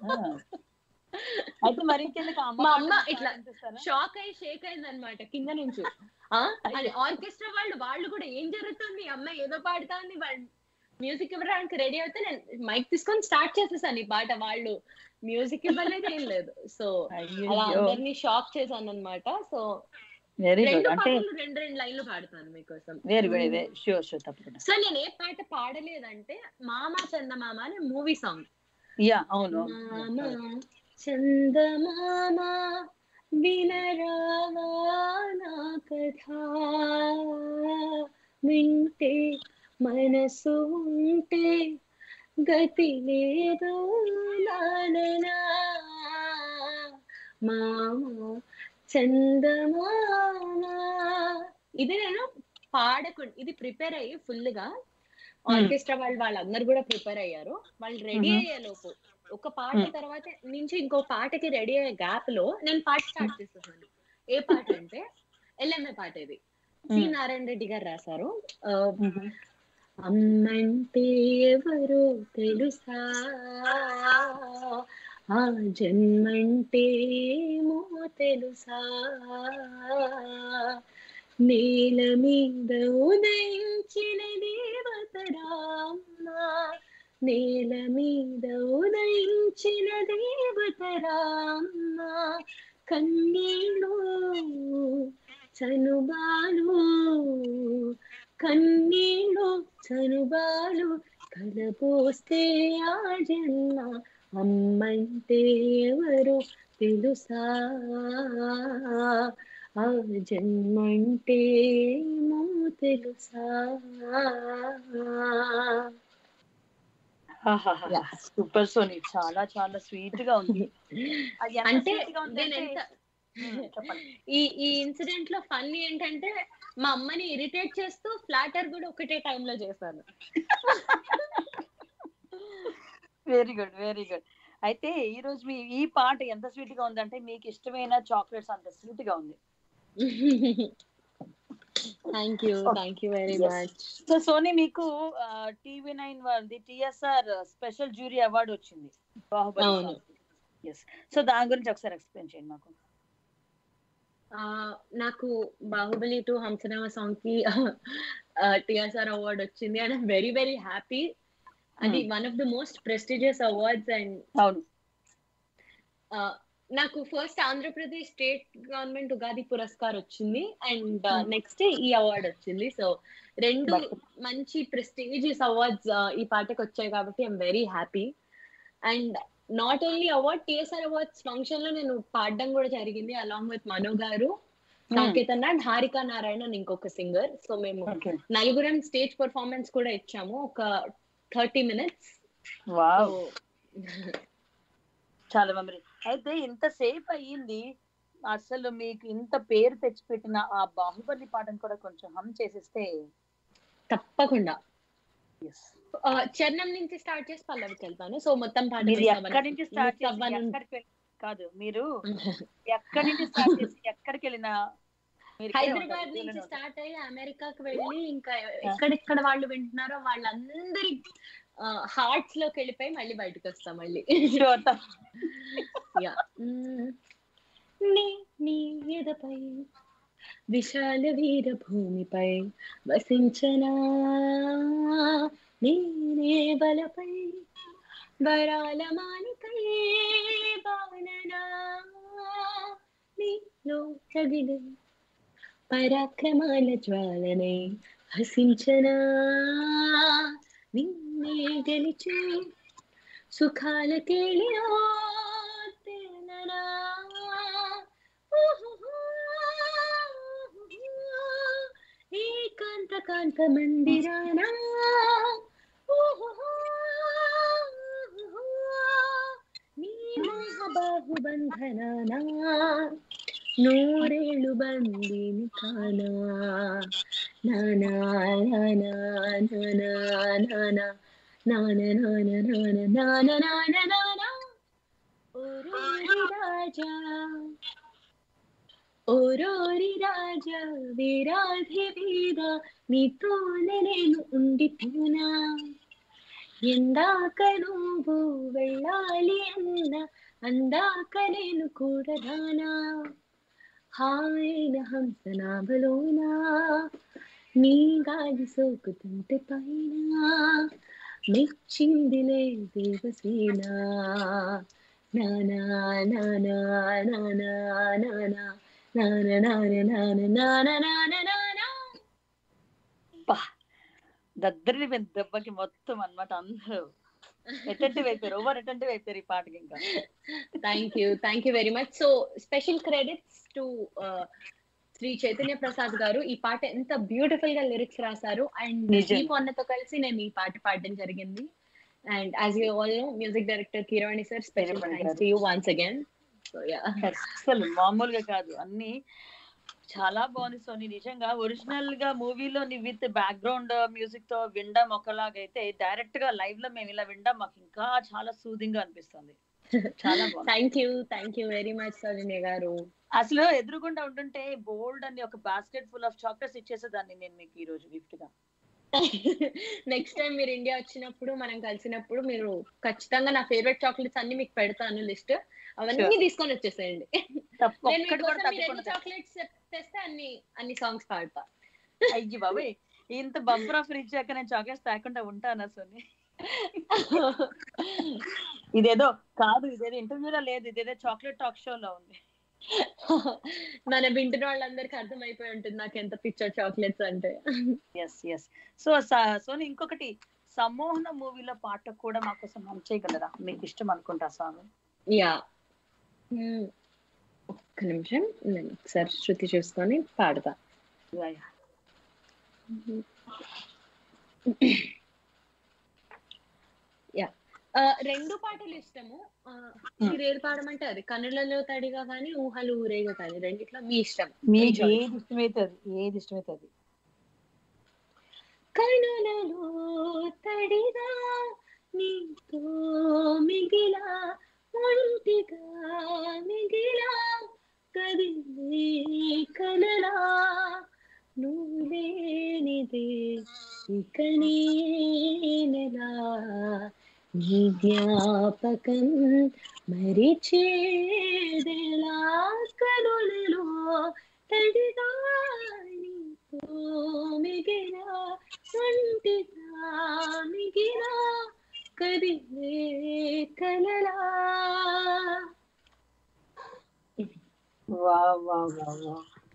అయితే మరి ఇంకెందుకు అమ్మ మా పాట అమ్మ మీకు ఇట్లా అనిపిస్తారా? షాక్ అయ్యి షేక్ అయింది అనమాట కింద నుంచి ఆ అది ఆర్కెస్ట్రా వాళ్ళు వాళ్ళు కూడా ఏం జరుగుతుంది ఈ అమ్మాయి ఏదో పాడుతాంది వాళ్ళు మ్యూజిక్ ఇవ్వడానికి రెడీ అయితే నేను మైక్ తీసుకొని స్టార్ట్ చేసేసాను ఈ పాట వాళ్ళు మ్యూజిక్ ఇవ్వలేదు ఏం లేదు సో అలా అయ్యయ్యో అందరినీ షాక్ చేశాను అనమాట సో వెరీ గుడ్ రెండు అంటే పాటలు రెండు రెండు లైన్లు పాడతాను మీకోసం very very very sure sure తప్పకుండా సో నేను ఏ పాట పాడలేదంటే మామ చందమామ అనే మూవీ సాంగ్ యా అవును మామ చందమామ వినరావా నా కథ వింటే మనసు ఉంటే గతి లేదు నాననా మామ చందమామ ఇది నేను పాడకుండా ఇది ప్రిపేర్ అయ్యి ఫుల్ గా ఆర్కెస్ట్రా వాళ్ళు వాళ్ళందరూ కూడా ప్రిపేర్ అయ్యారు వాళ్ళు రెడీ Mhm. అయ్యే లోపు ఒక పాట Hmm. తర్వాత నుంచి ఇంకో పాటకి రెడీ అయ్యే గ్యాప్ లో నేను పాట స్టార్ట్ చేసేసాను ఏ పాట అంటే ఎల్ఎంఏ పాట ఇది సి Hmm. నారాయణ రెడ్డి గారు రాశారు ఆ, Mhm. అమ్మంటే ఎవరో తెలుసా ఆ జన్మంటే ఏమో తెలుసా నేల మీద ఉదయించిన దేవతరామ్మ నేల మీద ఉదయించిన దేవతరామ్మ కన్నీళ్ళు చనుబాలు కన్నీళ్ళు చనుబాలు కలపోస్తే ఆ జన్మ అమ్మంటే ఎవరు తెలుసా ఆ జన్మంటే ఏమో తెలుసా Yeah. సూపర్ సోనీ చాలా చాలా స్వీట్ గా ఉంది అది ఎంత అంటే sweet గా ఉంది నేను అంటే- ఎంత ఉమ్, చెప్పండి ఈ ఈ ఇన్సిడెంట్ లో ఫన్ ఏంటంటే మా అమ్మని ఇరిటేట్ చేస్తూ ఫ్లాటర్ కూడా ఒకటే time లో చేశాను వెరీ గుడ్ వెరీ గుడ్ అయితే ఈ రోజు మీ ఈ పాట ఎంత స్వీట్ గా ఉందంటే మీకు ఇష్టమైన చాక్లెట్స్ అంత స్వీట్ గా ఉంది thank you thank you very Yes. Much so Sony మీకు టీవీ నైన్ వాళ్ళది టిఎస్ఆర్ స్పెషల్ జ్యూరీ అవార్డు వచ్చింది బాహుబలి అవును. ఎస్ సో దాని గురించి ఒకసారి ఎక్స్ప్లెయిన్ చేయండి మాకు నాకు బాహుబలి టు హంసనామ సాంగ్ కి టిఆర్ఆర్ అవార్డ్ వచ్చింది అండ్ వెరీ వెరీ హ్యాపీ అది one of the most prestigious awards and అవును నాకు first Andhra Pradesh state government Ugadi పురస్కార్ వచ్చింది అండ్ Hmm. నెక్స్ట్ ఈ అవార్డ్ వచ్చింది సో రెండు But- మంచి ప్రెస్టీజియస్ అవార్డ్స్ ఈ పాటకి వచ్చాయి కాబట్టి I'm very happy and not only award TSR awards function లో నేను పాడడం కూడా జరిగింది అలాంగ్ విత్ మను గారు సాకేత్ అన్న అండ్ హారిక నారాయణ అని ఇంకొక సింగర్ సో మేము ఓకే నలుగురం స్టేజ్ పర్ఫార్మెన్స్ కూడా ఇచ్చాము ఒక థర్టీ మినిట్స్ వావ్ చాలా మెమరీ అయితే ఇంతసేపు అయ్యింది అసలు మీకు ఇంత పేరు తెచ్చిపెట్టిన ఆ బాహుబలి పాటను కూడా కొంచెం హమ్ చేసేస్తే తప్పకుండా ఎస్ ఆ, చరణం నుంచి స్టార్ట్ చేసి పల్లవికి వెళ్తాను సో మొత్తం పాట మీరు miss ఎక్కడి అవ్వను. నుంచి స్టార్ట్ miss చేసి అవ్వను. ఎక్కడికి వెళ్ళి- కాదు మీరు ఎక్కడి నుంచి స్టార్ట్ చేసి ఎక్కడికి వెళ్ళినా మీరు ఇక్కడే ఉంటారు, హైదరాబాద్ ఢిల్లీలోనే నుంచి ఉంటారు. స్టార్ట్ అయ్యి అమెరికాకి వెళ్ళి ఇంకా ఎక్కడెక్కడ వాళ్ళు వింటున్నారో వాళ్ళందరి హార్ట్స్ లోకి వెళ్ళిపోయి మళ్ళీ బయటకు వస్తాం మళ్ళీ Sure, తప్ప- Yeah. మ్మ్. నీ నీ ఎదపై విశాల వీర భూమిపై వసించనా నేనే బలపై వరాల మాలికై బాణనా నీలో తగిలే పరాక్రమాల జ్వాలనై హసించనా నిన్నే గెలిచే సుఖాల కేళిలో తేలనా ఏకాంత కాంత మందిరాన నీ మోహబాహు బంధనానా నూరేళ్ళు బందిని కానా నానా నానా నానా నానా నాన నాన నాన నాన నాన నాన ఓరోరి రాజా ఓరోరి రాజా వీరాధి వీర నీతోనే నేను ఉండిపోనా ఎందాక నువ్వు వెళ్ళాలి అన్న అందాక నేను కూడా రానా హాయిన హంసనాభలోనా నీ గాలి సోకుతుంటే పైన మెచ్చిందిలే దేవసేన నానా నానా నానా నానా నాన నాన నాన నాన నాన నానా అబ్బా, దద్దరిని పోయింది దెబ్బకి మొత్తం అన్నమాట అందరూ అటెంటివ్ అయిపోయారు ఓవర్ అటెంటివ్ అయిపోయారు ఈ పాటకి ఇంకా thank you thank you very much so special credits to Shri Chaitanya Prasad గారు ఈ పాట ఎంత బ్యూటిఫుల్ గా లిరిక్స్ రాశారు అండ్ నిజం. ఈ మొన్నతో కలిసి నేను ఈ పాట పాడడం జరిగింది and as you all know music director Keeravani sir special Keeravani thanks గారు. To you once again so yeah అసలు మామూలుగా కాదు అన్ని చాలా బాగుంది సోని నిజంగా ఒరిజినల్ గా మూవీలో విత్ బ్యాక్గ్రౌండ్ మ్యూజిక్ తో వినడం ఒకలాగైతే డైరెక్ట్ గా లైవ్ లో మేము ఇలా వినడం మాకు ఇంకా చాలా సూదింగ్ గా అనిపిస్తుంది చాలా బాగుంది thank you thank you very much సౌజన్య గారు అసలు ఎదురుగుండా ఉంటుంటే బోల్డ్ అని ఒక బాస్కెట్ ఫుల్ ఆఫ్ చాక్లెట్స్ ఇచ్చేసేదాన్ని నేను మీకు ఈ రోజు గిఫ్ట్ గా నెక్స్ట్ టైం మీరు ఇండియా వచ్చినప్పుడు మనం కలిసినప్పుడు మీరు ఖచ్చితంగా నా ఫేవరెట్ చాక్లెట్స్ అన్ని మీకు పెడతాను లిస్ట్ అవన్నీ Sure. తీసుకొని వచ్చేసేయండి తప్ప నేను ఒక్కటి కూడా మీకోసం మీరు ఎన్ని తప్పకుండా చాక్లెట్స్ తెస్తే అన్ని అన్ని సాంగ్స్ పాడతా అయ్యి బాబాయ్ ఇంత బంపర్ ఆఫర్ ఇచ్చాక నేను చాక్లెట్స్ తాకుండా ఉంటానా సోని ఇదేదో కాదు ఇదేదో ఇంటర్వ్యూలో లేదు ఇదేదో చాక్లెట్ టాక్ షోలో ఉంది మన వింటున్న వాళ్ళందరికీ అర్థమైపోయి ఉంటుంది నాకు ఎంత పిక్చర్ చాక్లెట్స్ అంటే ఎస్ ఎస్ సో సోని ఇంకొకటి సమ్మోహన మూవీలో పాట కూడా మా కోసం హమ్ చేయగలరా మీకు ఇష్టం అనుకుంటా సాంగ్ యా ఒక్క నిమిషం నేను ఒకసారి శృతి చూసుకొని పాడతా ఆ, రెండు పాటలు ఇష్టము ఆ, మీరు ఏది పాడమంటే అది కన్నులలో తడిగా కానీ ఊహలు ఊరేగా కానీ రెండిట్లో మీ ఇష్టం మీకు Enjoy. ఏది ఇష్టమైతే అది ఏది ఇష్టమైతే అది కనులలో తడిగా నీతో మిగిలా ఒంటిగా మిగిలా కదిలే కలలా నువ్వు లేనిదే ఇక నేనెలా నీ జ్ఞాపకం మరిచేదెలా కనులలో తడిగా నీతో మిగిలా ఒంటిగా మిగిలా కదిలే కలలా వా వా వా వా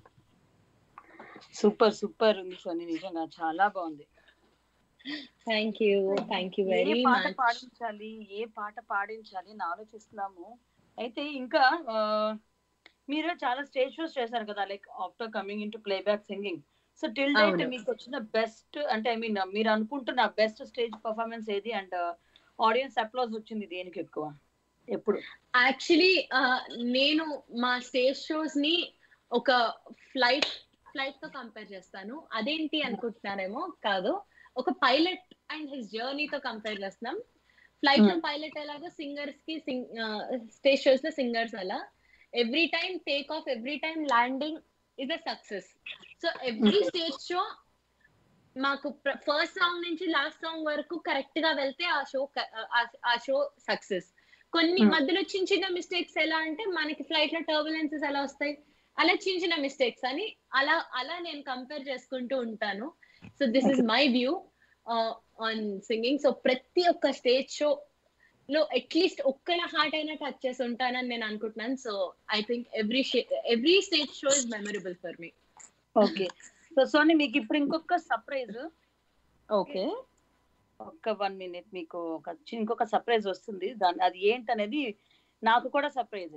సూపర్ సూపర్ ఉంది సోని నిజంగా చాలా బాగుంది థ్యాంక్ యూ థ్యాంక్ యూ ఏ వెరీ పాట మచ్ పాడించాలి ఏ పాట పాడించాలి అని ఆలోచిస్తున్నాము అయితే ఇంకా ఆ, మీరు చాలా స్టేజ్ షోస్ చేశారు కదా like after coming in to playback singing so till date అవును. మీకు వచ్చిన బెస్ట్ అంటే ఐ మీన్ మీరు అనుకుంటున్న బెస్ట్ స్టేజ్ పర్ఫార్మెన్స్ ఏది అండ్ ఆడియన్స్ అప్లాజ్ వచ్చింది దేనికి ఎక్కువ ఎప్పుడు యాక్చువల్లీ నేను మా స్టేజ్ షోస్ ని ఒక ఫ్లైట్ ఫ్లైట్ తో కంపేర్ చేస్తాను అదేంటి అనుకుంటున్నారేమో కాదు ఒక పైలట్ అండ్ హిస్ జర్నీ తో కంపేర్ చేస్తున్నాం ఫ్లైట్ లో Hmm. పైలట్ ఎలాగో సింగర్స్ కి స్టేజ్ షోస్ లో సింగర్స్ అలా every time take off every time landing is a success so every stage show మాకు ఫస్ట్ సాంగ్ నుంచి లాస్ట్ సాంగ్ వరకు కరెక్ట్ గా వెళ్తే ఆ షో ఆ షో సక్సెస్ కొన్ని Hmm. మధ్యలో చిన్న చిన్న మిస్టేక్స్ ఎలా అంటే మనకి ఫ్లైట్ లో టర్బులెన్సెస్ ఎలా వస్తాయి అలా చిన్న చిన్న మిస్టేక్స్ అని అలా అలా నేను కంపేర్ చేసుకుంటూ ఉంటాను so this is my view on singing so ప్రతి ఒక్క స్టేజ్ షో లో అట్లీస్ట్ ఒక్కల హార్ట్ అయినా టచ్ చేసి ఉంటానని నేను అనుకుంటున్నాను so I think every every stage show is memorable for me okay so Sony మీకు ఇప్పుడు ఇంకొక సర్ప్రైజ్ ఓకే ఒక్క వన్ మినిట్ మీకు ఒక చి- ఇంకొక సర్ప్రైజ్ వస్తుంది దాని అది ఏంటనేది నాకు కూడా సర్ప్రైజ్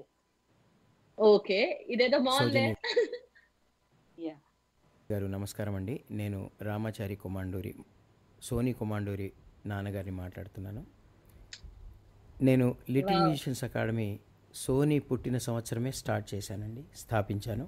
ఓకే ఇదేదో బాగుంది సౌజన్య యా గారు నమస్కారం అండి నేను రామాచారి కొమాండూరి సోనీ కొమాండూరి నాన్నగారిని మాట్లాడుతున్నాను నేను little Wow. Musicians academy Sony పుట్టిన సంవత్సరమే స్టార్ట్ చేశానండి స్థాపించాను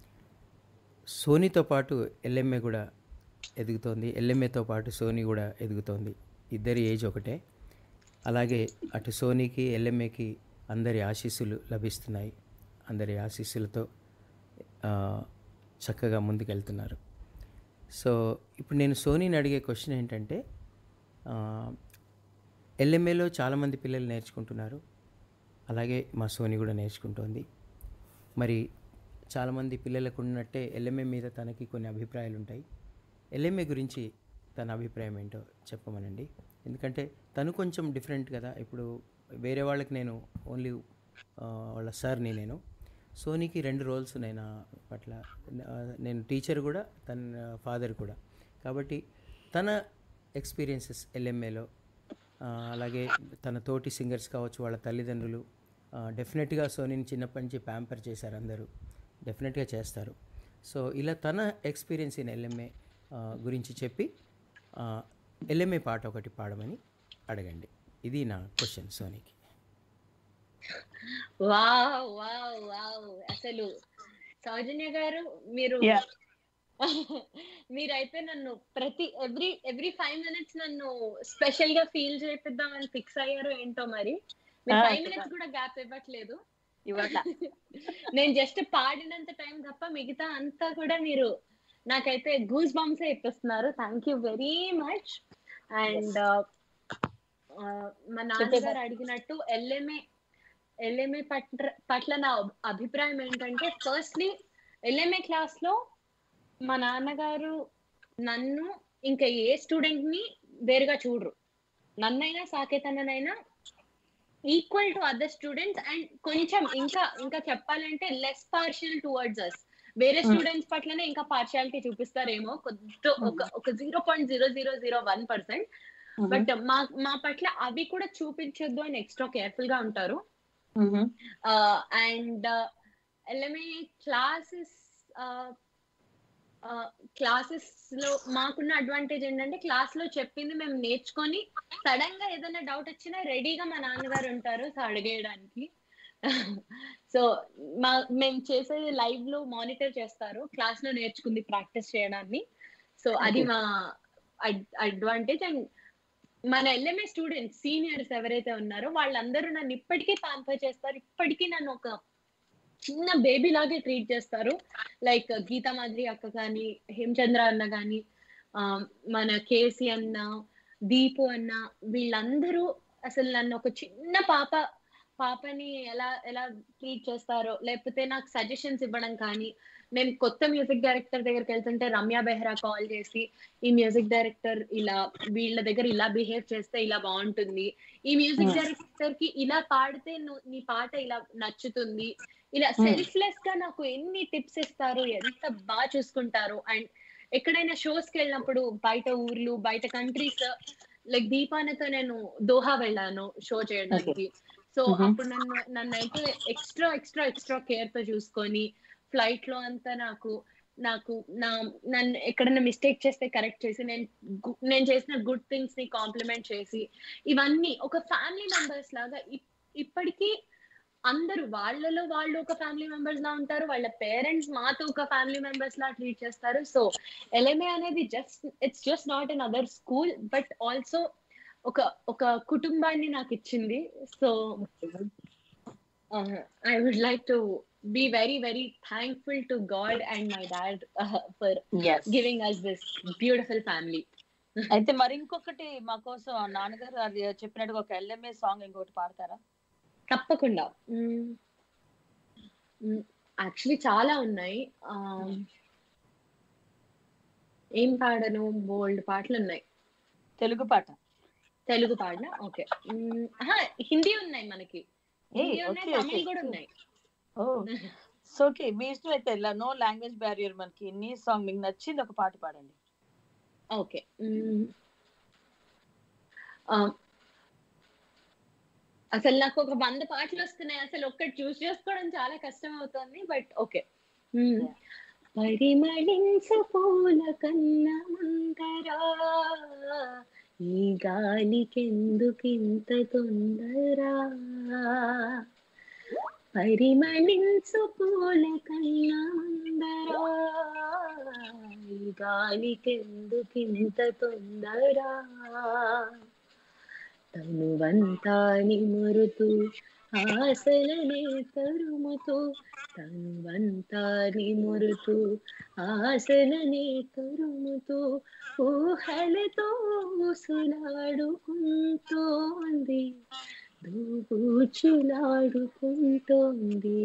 సోనీతో పాటు ఎల్ఎంఏ కూడా ఎదుగుతోంది ఎల్ఎంఏతో పాటు సోనీ కూడా ఎదుగుతోంది ఇద్దరి ఏజ్ ఒకటే అలాగే అటు సోనీకి ఎల్ఎంఏకి అందరి ఆశీస్సులు లభిస్తున్నాయి అందరి ఆశీస్సులతో ఆ, చక్కగా ముందుకెళ్తున్నారు సో ఇప్పుడు నేను సోనీని అడిగే క్వశ్చన్ ఏంటంటే ఎల్ఎంఏలో చాలామంది పిల్లలు నేర్చుకుంటున్నారు అలాగే మా సోనీ కూడా నేర్చుకుంటోంది మరి చాలామంది పిల్లలకు ఉన్నట్టే ఎల్ఎంఏ మీద తనకి కొన్ని అభిప్రాయాలు ఉంటాయి ఎల్ఎంఏ గురించి తన అభిప్రాయం ఏంటో చెప్పమనండి ఎందుకంటే తను కొంచెం డిఫరెంట్ కదా ఇప్పుడు వేరే వాళ్ళకి నేను ఓన్లీ వాళ్ళ సార్ని నేను సోనీకి రెండు రోల్స్ ఉన్నాయి నా పట్ల ఆ, నేను టీచర్ కూడా తన ఫాదర్ కూడా కాబట్టి తన ఎక్స్పీరియన్సెస్ ఎల్ఎంఏలో అలాగే తన తోటి సింగర్స్ కావచ్చు వాళ్ళ తల్లిదండ్రులు డెఫినెట్గా సోనీని చిన్నప్పటి నుంచి ప్యాంపర్ చేశారు అందరూ డెఫినెట్గా చేస్తారు సో ఇలా తన ఎక్స్పీరియన్స్ ఇన్ ఎల్ఎంఏ గురించి చెప్పి ఎల్ఎంఏ పాట ఒకటి పాడమని అడగండి ఇది నా క్వశ్చన్ సోనీకి వావ్ వావ్ వావ్ అసలు సౌజన్య గారు మీరు Yeah. మీరైతే నన్ను ప్రతి ఎవ్రీ ఎవ్రీ ఫైవ్ మినిట్స్ నన్ను స్పెషల్ గా ఫీల్ చేపిద్దామని ఫిక్స్ అయ్యారు ఏంటో మరి మీరు Ah, ఫైవ్ కదా. మినిట్స్ కూడా గ్యాప్ ఇవ్వట్లేదు ఇవ్వట్లా నేను జస్ట్ పాడినంత టైం తప్ప మిగతా అంతా కూడా మీరు నాకైతే గూస్ బంప్స్ ఇప్పిస్తున్నారు thank you very much and మా నాన్నగారు అడిగినట్టు ఎల్ఎంఏ ఎల్ఎంఏ పట్ల పట్ల నా అభిప్రాయం ఏంటంటే ఫస్ట్లీ ఎల్ఎంఏ క్లాస్ లో మా నాన్నగారు నన్ను ఇంకా ఏ స్టూడెంట్ ని వేరుగా చూడరు నన్నైనా సాకేతనైనా equal to other students and కొంచెం ఇంకా ఇంకా చెప్పాలంటే లెస్ పార్షియల్ టువర్డ్స్ అస్ వేరే Hmm. స్టూడెంట్స్ పట్లనే ఇంకా పార్షియాలిటీ చూపిస్తారేమో కొద్ది ఒక ఒక zero point zero zero zero one percent but మా మా పట్ల అవి కూడా చూపించొద్దు అని ఎక్స్ట్రా కేర్ఫుల్ గా ఉంటారు అండ్ ఎల్ఎంఏ క్లాసెస్ క్లాసెస్ లో మాకున్న అడ్వాంటేజ్ ఏంటంటే క్లాస్ లో చెప్పింది మేము నేర్చుకొని సడన్ గా ఏదైనా డౌట్ వచ్చినా రెడీగా మా నాన్నగారు ఉంటారు సో అడిగేయడానికి సో మా మేము చేసేది లైవ్ లో మానిటర్ చేస్తారు క్లాస్ లో నేర్చుకుంది ప్రాక్టీస్ చేయడాన్ని సో అది మా అడ్వాంటేజ్ అండ్ మన ఎల్ఎంఏ స్టూడెంట్స్ సీనియర్స్ ఎవరైతే ఉన్నారో వాళ్ళందరూ నన్ను ఇప్పటికీ పాంపర్ చేస్తారు ఇప్పటికీ నన్ను ఒక చిన్న బేబీ లాగే ట్రీట్ చేస్తారు లైక్ గీతా మాదిరి అక్క కానీ హేమచంద్ర అన్న కానీ మన కేసి అన్న దీపు అన్న వీళ్ళందరూ అసలు నన్ను ఒక చిన్న పాప పాపని ఎలా ఎలా ట్రీట్ చేస్తారో లేకపోతే నాకు సజెషన్స్ ఇవ్వడం కానీ నేను కొత్త మ్యూజిక్ డైరెక్టర్ దగ్గరికి వెళ్తుంటే రమ్య బెహ్రా కాల్ చేసి ఈ మ్యూజిక్ డైరెక్టర్ ఇలా వీళ్ళ దగ్గర ఇలా బిహేవ్ చేస్తే ఇలా బాగుంటుంది ఈ మ్యూజిక్ డైరెక్టర్ కి ఇలా పాడితే నువ్వు నీ పాట ఇలా నచ్చుతుంది ఇలా సెల్ఫ్లెస్ గా నాకు ఎన్ని టిప్స్ ఇస్తారు ఎంత బాగా చూసుకుంటారు అండ్ ఎక్కడైనా షోస్ కి వెళ్ళినప్పుడు బయట ఊర్లు బయట కంట్రీస్ లైక్ దీపానతో నేను దోహా వెళ్ళాను షో చేయడానికి సో అప్పుడు నన్ను నన్ను అయితే ఎక్స్ట్రా ఎక్స్ట్రా ఎక్స్ట్రా కేర్ తో చూసుకొని ఫ్లైట్ లో అంతా నాకు నాకు నా నన్ను ఎక్కడైనా మిస్టేక్ చేస్తే కరెక్ట్ చేసి నేను నేను చేసిన గుడ్ థింగ్స్ ని కాంప్లిమెంట్ చేసి ఇవన్నీ ఒక ఫ్యామిలీ మెంబర్స్ లాగా ఇప్పటికీ అందరూ వాళ్ళలో వాళ్ళు ఒక ఫ్యామిలీ మెంబర్స్ లా ఉంటారు వాళ్ళ పేరెంట్స్ మాతో ఒక ఫ్యామిలీ మెంబర్స్ లా ట్రీట్ చేస్తారు సో ఎల్ఎంఏ అనేది just it's just not an other school but also ఒక ఒక కుటుంబాన్ని నాకు ఇచ్చింది so I would like to be very very thankful to god and my dad for giving us this beautiful family అయితే మరి ఇంకొకటి మా కోసం నాన్నగారు అది చెప్పినట్టుగా ఒక ఎల్ఎంఏ సాంగ్ ఇంకొకటి పాడతారా తప్పకుండా యాక్చువల్లీ చాలా ఉన్నాయి ఏం పాడను బోల్డ్ పాటలు ఉన్నాయి తెలుగు పాట తెలుగు పాటల ఓకే హిందీ ఉన్నాయి మనకి హిందీ ఉన్నాయి తమిళ్ కూడా ఉన్నాయి సో ఓకే మీ ఇష్టం అయితే నో లాంగ్వేజ్ బ్యారియర్ మనకి ఎన్ని సాంగ్ మీకు నచ్చింది ఒక పాట పాడండి ఓకే అసలు నాకు ఒక వంద పాటలు వస్తున్నాయి అసలు ఒక్కటి చూస్ చేసుకోవడం చాలా కష్టం అవుతుంది బట్ ఓకే పరిమళించు పూల కన్నా ముందరా ఈ గాలికెందుకింత తొందరా పరిమళించు పూల కన్నా ముందరా ఈ గాలికెందుకింత తొందరా తనువంతా నిమురుతూ ఆశలనే తరుముతూ తనువంతా నిమురుతూ ఆశలనే తరుముతూ ఊహలతో ఊసులాడుకుంటోంది దూచులాడుకుంటోంది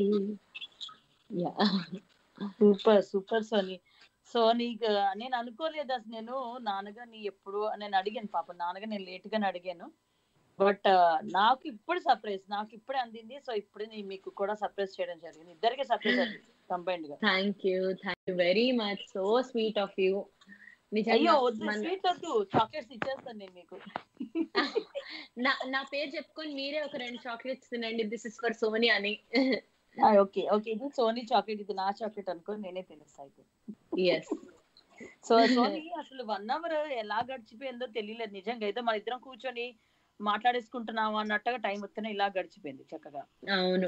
సూపర్ సూపర్ సోనీ సో నీకు నేను అనుకోలేదు అసలు నేను నాన్నగా నీ ఎప్పుడు నేను అడిగాను పాప నాన్నగా నేను లేట్ గానే అడిగాను బట్ నాకు ఇప్పుడు సర్ప్రైజ్ నాకు ఇప్పుడే అందింది సో ఇప్పుడు నేను మీకు కూడా సర్ప్రైజ్ చేయడం జరిగింది ఇద్దరికి సర్ప్రైజ్ అందింది కంబైన్డ్ గా thank you thank you very much so sweet of you అయ్యో వద్దు స్వీట్ వద్దు చాక్లెట్స్ ఇచ్చేస్తాను నేను మీకు నా నా పేరు చెప్పుకొని మీరే ఒక రెండు చాక్లెట్స్ తినండి దిస్ ఇస్ ఫర్ సోని అని ఓకే ఓకే ఇది సోనీ చాక్లెట్ ఇది నా చాక్లెట్ అనుకో నేనే తెలుస్తా అయితే ఎస్ సో సోనీ అసలు వన్ అవర్ ఎలా గడిచిపోయిందో తెలియలేదు నిజంగా ఏదో మన ఇద్దరం కూర్చొని మాట్లాడేసుకుంటున్నాము అన్నట్టుగా టైం వస్తేనే ఇలా గడిచిపోయింది చక్కగా అవును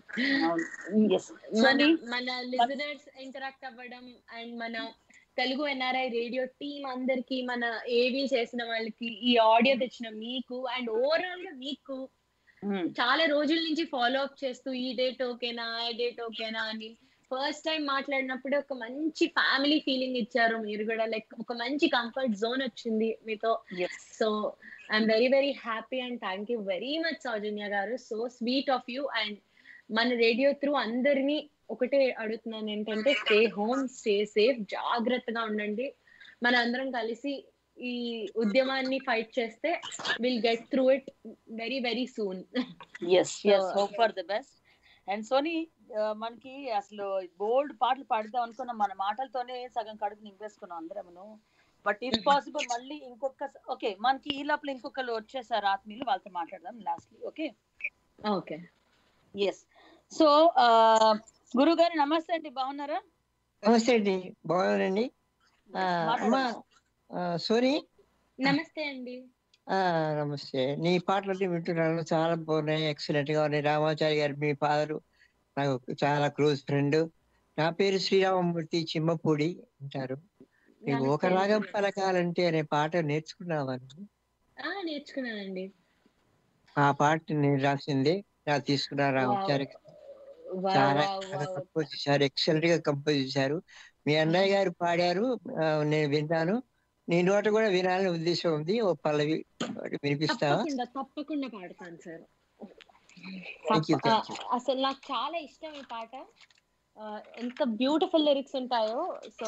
మన మన లిజనర్స్ ఇంటరాక్ట్ అవ్వడం అండ్ మన తెలుగు ఎన్ఆర్ఐ రేడియో టీమ్ అందరికి మన ఏవి చేసిన వాళ్ళకి ఈ ఆడియో తెచ్చిన మీకు అండ్ ఓవరాల్ గా మీకు చాలా రోజుల నుంచి ఫాలో అప్ చేస్తూ ఈ డేట్ ఓకేనా ఆ డేట్ ఓకేనా అని ఫస్ట్ టైం మాట్లాడినప్పుడు ఒక మంచి ఫ్యామిలీ ఫీలింగ్ ఇచ్చారు మీరు కూడా లైక్ ఒక మంచి కంఫర్ట్ జోన్ వచ్చింది మీతో so I'm very very happy and thank you very much సౌజన్య గారు so sweet of you and మన రేడియో త్రూ అందరినీ ఒకటే అడుగుతున్నాను ఏంటంటే స్టే హోమ్ స్టే సేఫ్ జాగ్రత్తగా ఉండండి మన అందరం కలిసి ఈ ఉద్యమాన్ని ఫైట్ చేస్తే will get through it very very soon yes yes hope for the best and Sony మనకి అసలు బోల్డ్ పాటలు పాడదాం అనుకున్నాం మన మాటలతోనే సగం కడుపు నింపేసుకున్నాం అందరమును బట్ ఇఫ్ పాసిబుల్ మళ్ళీ ఇంకొక ఓకే మనకి ఈ లోపల ఇంకొకరు వచ్చేసారు ఆత్మీయులు వాళ్ళతో మాట్లాడదాం lastly okay okay yes so గురువు గారు నమస్తే అండి బాగున్నారా నమస్తే అండి బాగున్నానండి ఆ, అమ్మా ఆ, సోని నమస్తే అండి ఆ, నమస్తే నీ పాటలన్నీ వింటున్నాను చాలా బాగున్నాయి ఎక్సలెంట్ గా ఉన్నాయి రామాచారి గారు మీ ఫాదర్ నాకు చాలా క్లోజ్ ఫ్రెండ్ నా పేరు శ్రీరామమూర్తి చిమ్మపూడి అంటారు నీకు నమస్తే ఒక రాగం అండి. పలకాలంటే అనే పాట నేర్చుకున్నావా నువ్వు? ఆ నేర్చుకున్నానండి ఆ పాట నేను రాసింది నా తీసుకున్నా రామాచారి వావ్, చాలా వావ్, వావ్. కంపోజ్ చేశారు ఎక్సలెంట్ గా కంపోజ్ చేశారు మీ అన్నయ్య గారు పాడారు ఆ, నేను విన్నాను నీ నోట కూడా వినాలని ఉద్దేశం ఉంది ఓ పల్లవి వినిపిస్తావా తప్పకుండా తప్పకుండా పాడతాను sir thank you thank you అసలు నాకు చాలా ఇష్టం ఈ పాట ఆ, ఎంత బ్యూటిఫుల్ లిరిక్స్ ఉంటాయో సో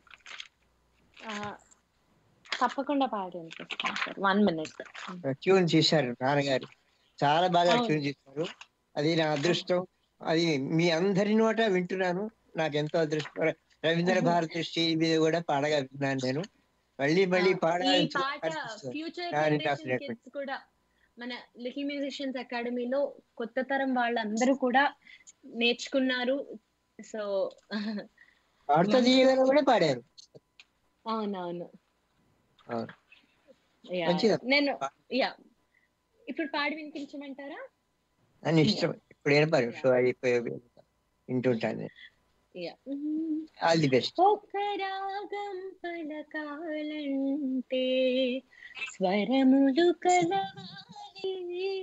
తప్పకుండా పాడి అనిపిస్తాను సార్ వన్ మినిట్ ట్యూన్ చేశారు నాన్నగారు చాలా బాగా అవును. ట్యూన్ చేశారు అది నా అదృష్టం అది మీ అందరి నోట వింటున్నాను నాకు ఎంతో అదృష్టం రవీంద్ర భారతి స్టేజ్ మీద కూడా పాడగా విన్నాను నేను మళ్ళీ మళ్ళీ ఈ పాడాలని పాట అనిపిస్తుంది. ఫ్యూచర్ కానీ జనరేషన్ రాసినటువంటి కిడ్స్ కూడా మన లిటిల్ మ్యూజిషియన్స్ అకాడమీలో కొత్త తరం వాళ్ళందరూ కూడా నేర్చుకున్నారు సో పాడుతా తీయగానే కూడా పాడారు అవునవును అవును. Yeah. మంచిగా నేను యా ఇప్పుడు పాడి వినిపించమంటారా అని ఇష్టం ఇప్పుడైనా పాడు షో అయిపోయి వింటుంటాను నేను. యా ఆల్ ది బెస్ట్ ఒక రాగం పలకాలంటే స్వరములు కలవాలి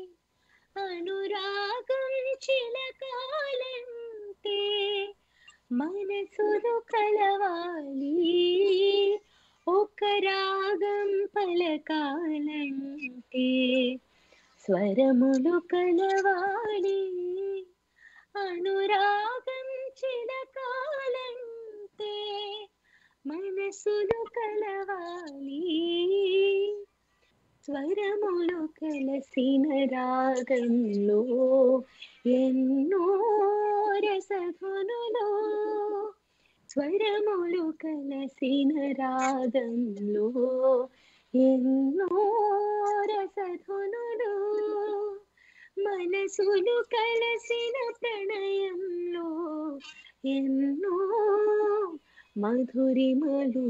అనురాగం చిలకాలంటే మనసులు కలవాలి ఒక రాగం పలకాలంటే స్వరములు కలవాలి అనురాగం చిలకాలంటే మనసులు కలవాలి స్వరములు కలసిన రాగంలో ఎన్నో రసధనులో స్వరములు కలసిన రాగంలో ఎన్నో రసధనులు మనసులు కలసిన ప్రణయంలో ఎన్నో మధురిమలు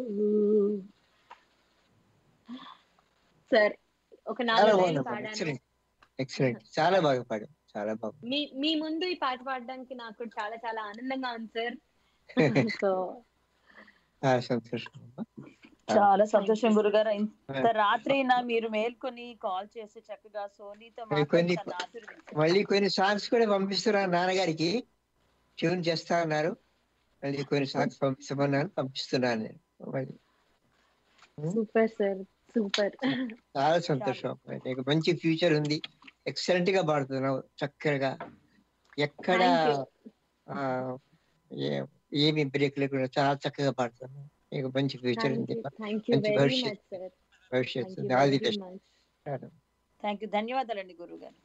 సార్ ఒక చాలా నాలుగు బాగుంది లైన్లు పాడాను ఎక్సలెంట్ ఎక్సలెంట్ చాలా బాగా పాడు చాలా బాగా మీ మీ ముందు ఈ పాట పాడడానికి నాకు చాలా చాలా ఆనందంగా ఉంది సార్ సో చాలా సంతోషం అమ్మా. చాలా సంతోషం గురుగారు ఇంత రాత్రి నా మీరు మేల్కొని కాల్ చేసి చక్కగా సోనీతో మరి కొన్ని మాట్లాడి తన ఆశీర్వదించారు. మళ్ళీ కొన్ని సాంగ్స్ కూడా పంపిస్తున్నారు నాన్నగారికి ట్యూన్ చేస్తా ఉన్నారు మళ్ళీ కొన్ని సాంగ్స్ పంపించమన్నాను పంపిస్తున్నాను నేను మళ్ళీ సూపర్ సార్ సూపర్ చాలా సంతోషం అమ్మాయి. నీకు మంచి ఫ్యూచర్ ఉంది ఎక్సలెంట్ గా పాడుతున్నావు చక్కగా ఎక్కడ Thank you. ఆ, ఏ- ఏమి బ్రేక్ లేకుండా చాలా చక్కగా పాడుతున్నావు నీకు మంచి ఫ్యూచర్ థ్యాంక్ ఉంది యూ థ్యాంక్ యూ మంచి వెరీ భవిష్యత్ మచ్ సార్ భవిష్యత్తు థ్యాంక్ ఉంది you all the very best much thank you ధన్యవాదాలండి గురువు గారు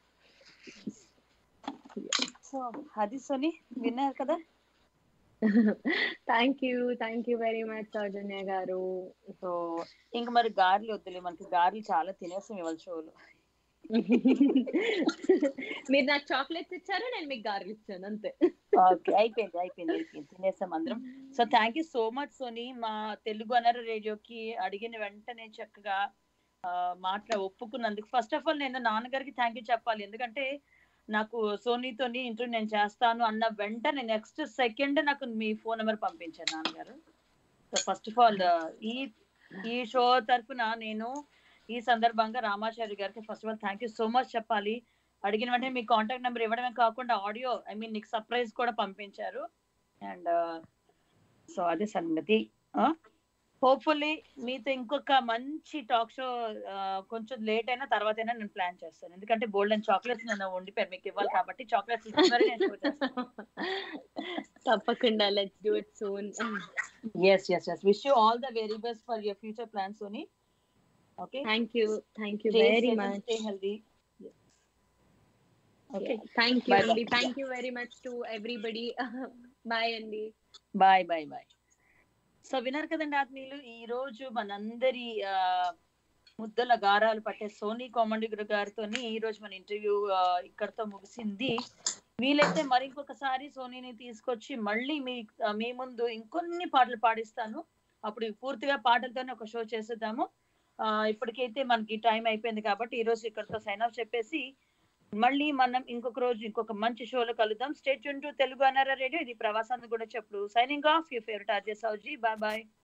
సో అది సోని విన్నారు కదా thank you thank you very much సౌజన్య గారు సో ఇంక మరి గారెలు వద్దులే మనకి గారెలు చాలా తినేసాం ఇవాళ షోలో మీరు నాకు చాక్లెట్స్ ఇచ్చారు నేను మీకు గారెలు ఇచ్చాను అంతే ఓకే అయిపోయింది అయిపోయింది అయిపోయింది తినేసాం అందరం so thank you so much Sony మా తెలుగు అనర్ రేడియోకి అడిగిన వెంటనే చక్కగా ఆ, మాట్లా ఒప్పుకున్నందుకు ఫస్ట్ ఆఫ్ ఆల్ నేను నాన్నగారికి థ్యాంక్ యూ చెప్పాలి ఎందుకంటే నాకు సోనీతోని ఇంటర్వ్యూ నేను చేస్తాను అన్న వెంటనే నెక్స్ట్ సెకండ్ నాకు మీ ఫోన్ నెంబర్ పంపించారు నాన్నగారు సో ఫస్ట్ ఆఫ్ ఆల్ ఈ ఈ షో తరఫున నేను ఈ సందర్భంగా రామాచారి గారికి first of all thank you so much చెప్పాలి అడిగిన వెంటనే మీ కాంటాక్ట్ నెంబర్ ఇవ్వడమే కాకుండా ఆడియో ఐ మీన్ నీకు సర్ప్రైజ్ కూడా పంపించారు అండ్ సో అదే సంగతి హోప్ఫుల్లీ మీతో ఇంకొక మంచి టాక్ షో కొంచెం లేట్ అయినా తర్వాత అయినా నేను ప్లాన్ చేస్తాను ఎందుకంటే గోల్డ్ అండ్ చాక్లెట్స్ నేను వండిపోయాను మీకు ఇవ్వాలి కాబట్టి చాక్లెట్స్ ఇస్తున్నారు నేను show చేస్తాను. తప్పకుండా let's do it soon yes yes yes wish you all the very best for your future plans sony okay thank you thank you stay very safe and much stay healthy okay thank you Bye, అండి bye. Thank you very much to everybody bye అండి bye bye bye so విన్నారు కదండి ఆత్మీయులు ఈ రోజు మనందరి ఆ, ముద్దల గారాలు పట్టే సోనీ కోమండి గారితో ఈ రోజు మన ఇంటర్వ్యూ ఇక్కడతో ముగిసింది వీలైతే మరి ఇంకొకసారి సోనీని తీసుకొచ్చి మళ్ళీ మీ మీ ముందు ఇంకొన్ని పాటలు పాడిస్తాను అప్పుడు పూర్తిగా పాటలతోనే ఒక షో చేసేద్దాము ఆ, ఇప్పటికైతే మనకి టైం అయిపోయింది కాబట్టి ఈ రోజు ఇక్కడతో సైన్ ఆఫ్ చెప్పేసి మళ్ళీ మనం ఇంకొక రోజు ఇంకొక మంచి షోలో కలుద్దాం స్టేట్ టు తెలుగు అన్నారా రేడియో ఇది ప్రవాసాన్ని కూడా చెప్పుడు signing off you favourite RJ Souji bye bye